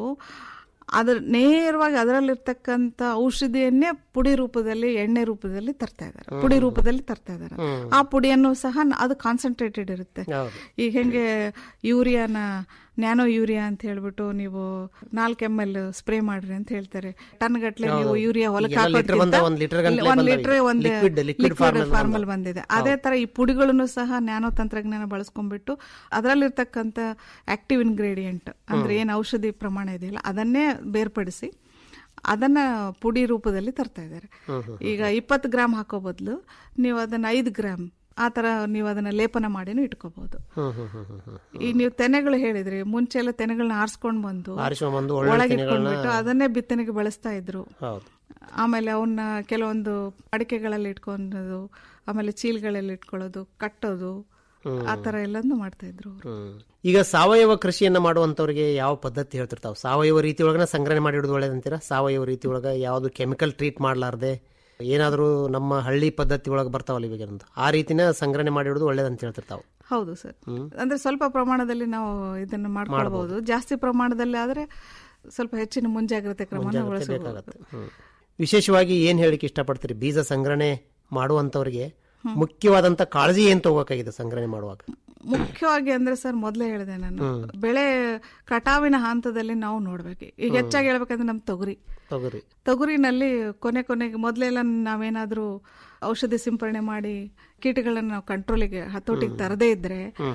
ಅದ್ರ ನೇರವಾಗಿ ಅದರಲ್ಲಿರ್ತಕ್ಕಂಥ ಔಷಧಿಯನ್ನೇ ಪುಡಿ ರೂಪದಲ್ಲಿ ಎಣ್ಣೆ ರೂಪದಲ್ಲಿ ತರ್ತಾ ಇದ್ದಾರೆ ಪುಡಿ ರೂಪದಲ್ಲಿ ತರ್ತಾ ಇದ್ದಾರೆ ಆ ಪುಡಿಯನ್ನು ಸಹ ನ- ಅದು ಕಾನ್ಸಂಟ್ರೇಟೆಡ್ ಇರುತ್ತೆ ಹೌದು ಈಗ ಹೆಂಗೆ ಯೂರಿಯಾನ ನ್ಯಾನೋ ಯೂರಿಯಾ ಅಂತ ಹೇಳ್ಬಿಟ್ಟು ನೀವು ನಾಲ್ಕು ಎಮ್ ಎಲ್ ಸ್ಪ್ರೇ ಮಾಡ್ರಿ ಅಂತ ಹೇಳ್ತಾರೆ ಟನ್ ಗಟ್ಲೆ ನೀವು ಯೂರಿಯಾ ಹೊಲಕ್ಕೆ ಈಗೆಲ್ಲ ಲೀಟರ್ ಬಂದ ಒಂದ್ ಲೀಟರ್ ಗಂಟ್ಲೆ ಒಂದ್ ಬಂದವೆ ಲೀಟರ್ ಈಗ. ಒಂದು Liquid- liquid form ಅಲ್ಲಿ ಫಾರ್ಮಲ್ ಬಂದಿದೆ ಅದೇ ತರ ಈ ಪುಡಿಗಳನ್ನು ಸಹ ನ್ಯಾನೋ ತಂತ್ರಜ್ಞಾನ ಬಳಸ್ಕೊಂಡ್ಬಿಟ್ಟು ಅದರಲ್ಲಿರ್ತಕ್ಕಂಥ ಆಕ್ಟಿವ್ ಇಂಗ್ರೀಡಿಯೆಂಟ್ ಅಂದ್ರೆ ಏನ್ ಔಷಧಿ ಪ್ರಮಾಣ ಇದೆಯಲ್ಲ ಅದನ್ನೇ ಬೇರ್ಪಡಿಸಿ ಅದನ್ನ ಪುಡಿ ರೂಪದಲ್ಲಿ ತರ್ತಾ ಇದ್ದಾರೆ ಈಗ ಇಪ್ಪತ್ತು ಗ್ರಾಮ್ ಹಾಕೋ ಬದಲು ನೀವು ಅದನ್ನ ಐದು ಗ್ರಾಮ್ ಆ ತರ ನೀವು ಅದನ್ನ ಲೇಪನ ಮಾಡಿನೂ ಇಟ್ಕೋಬಹುದು ಹ್ಮ್ ಹ್ಮ್ ಹ್ಮ್ ಹ್ಮ್ ಹ್ಮ್ ಈಗ ನೀವು ತೆನೆಗಳು ಹೇಳಿದ್ರಿ ಮುಂಚೆ ಎಲ್ಲ ತೆನೆಗಳನ್ನ ಆರಿಸ್ಕೊಂಡ್ ಬಂದು ಆರಿಸ್ಕೊಂಡ್ ಬಂದು ಒಳ್ಳೆ ಒಳಗೆ ತೆನೆಗಳನ್ನ- ಇಟ್ಕೊಂಡ್ಬಿಟ್ಟು ಅದನ್ನೇ ಬಿತ್ತನೆಗೆ ಬಳಸ್ತಾ ಇದ್ರು ಹೌದು ಆಮೇಲೆ ಅವನ್ನ ಕೆಲವೊಂದು ಅಡಿಕೆಗಳಲ್ಲಿ ಇಟ್ಕೊಂಡು ಆಮೇಲೆ ಚೀಲಗಳಲ್ಲಿ ಇಟ್ಕೊಳ್ಳೋದು ಕಟ್ಟೋದು ಆ ತರ ಎಲ್ಲಾನು ಮಾಡ್ತಾ ಇದ್ರು ಅವ್ರು. ಹ್ಮ್. ಈಗ ಸಾವಯವ ಕೃಷಿಯನ್ನ ಮಾಡುವಂತವ್ರಿಗೆ ಯಾವ ಪದ್ಧತಿ ಹೇಳ್ತಿರ್ತಾವ ಸಾವಯವ ರೀತಿ ಒಳಗನ ಸಂಗ್ರಹಣೆ ಮಾಡಿ ಇಡೋದು ಒಳ್ಳೇದಂತೀರಾ ಸಾವಯವ ರೀತಿ ಒಳಗ ಯಾವ್ದು ಕೆಮಿಕಲ್ ಟ್ರೀಟ್ ಮಾಡ್ಲಾರ್ದೆ ಏನಾದರೂ ನಮ್ಮ ಹಳ್ಳಿ ಪದ್ಧತಿ ಒಳಗೆ ಬರ್ತಾವಲ್ಲ ಇವಾಗ ಒಂದು ಆ ರೀತಿನ ಸಂಗ್ರಹಣೆ ಮಾಡಿ ಇಡೋದು ಒಳ್ಳೇದಂತ ಹೇಳ್ತಿರ್ತಾವ ಹೌದು ಸರ್ ಅಂದ್ರೆ ಸ್ವಲ್ಪ ಪ್ರಮಾಣದಲ್ಲಿ ನಾವು ಇದನ್ನ ಮಾಡ್ಕೊಳ್ಬಹುದು ಜಾಸ್ತಿ ಪ್ರಮಾಣದಲ್ಲಿ ಆದ್ರೆ ಸ್ವಲ್ಪ ಹೆಚ್ಚಿನ ಮುಂಜಾಗ್ರತೆ ಕ್ರಮನ ಬಳಸಬಹುದು ಬೇಕಾಗತ್ತೆ ಹ್ಮ್. ವಿಶೇಷವಾಗಿ ಏನ್ ಹೇಳಿಕ್ಕೆ ಇಷ್ಟಪಡ್ತೀರಿ ಬೀಜ ಸಂಗ್ರಹಣೆ ಮಾಡುವಂತವ್ರಿಗೆ ಮುಖ್ಯವಾದಂತ ಕಾಳಜಿ ಏನ್ ತಗೋಬೇಕಾಗಿದೆ ಸಂಗ್ರಹಣೆ ಮಾಡುವಾಗ ಮುಖ್ಯವಾಗಿ ಅಂದ್ರೆ ಸರ್ ಮೊದಲೇ ಹೇಳಿದೆ ನಾನು ಬೆಳೆ ಕಟಾವಿನ ಹಂತದಲ್ಲಿ ನಾವು ನೋಡ್ಬೇಕು ಈಗ ಹೆಚ್ಚಾಗಿ ಹೇಳ್ಬೇಕಂದ್ರೆ ನಮ್ ತೊಗರಿ ತೊಗರಿ ತೊಗರಿನಲ್ಲಿ ಕೊನೆ ಕೊನೆಗೆ ಮೊದಲೆಲ್ಲ ನಾವೇನಾದ್ರೂ ಔಷಧಿ ಸಿಂಪರಣೆ ಮಾಡಿ ಕೀಟಗಳನ್ನ ನಾವು ಕಂಟ್ರೋಲಿಗೆ ಹತೋಟಿಗೆ ತರದೇ ಇದ್ರೆ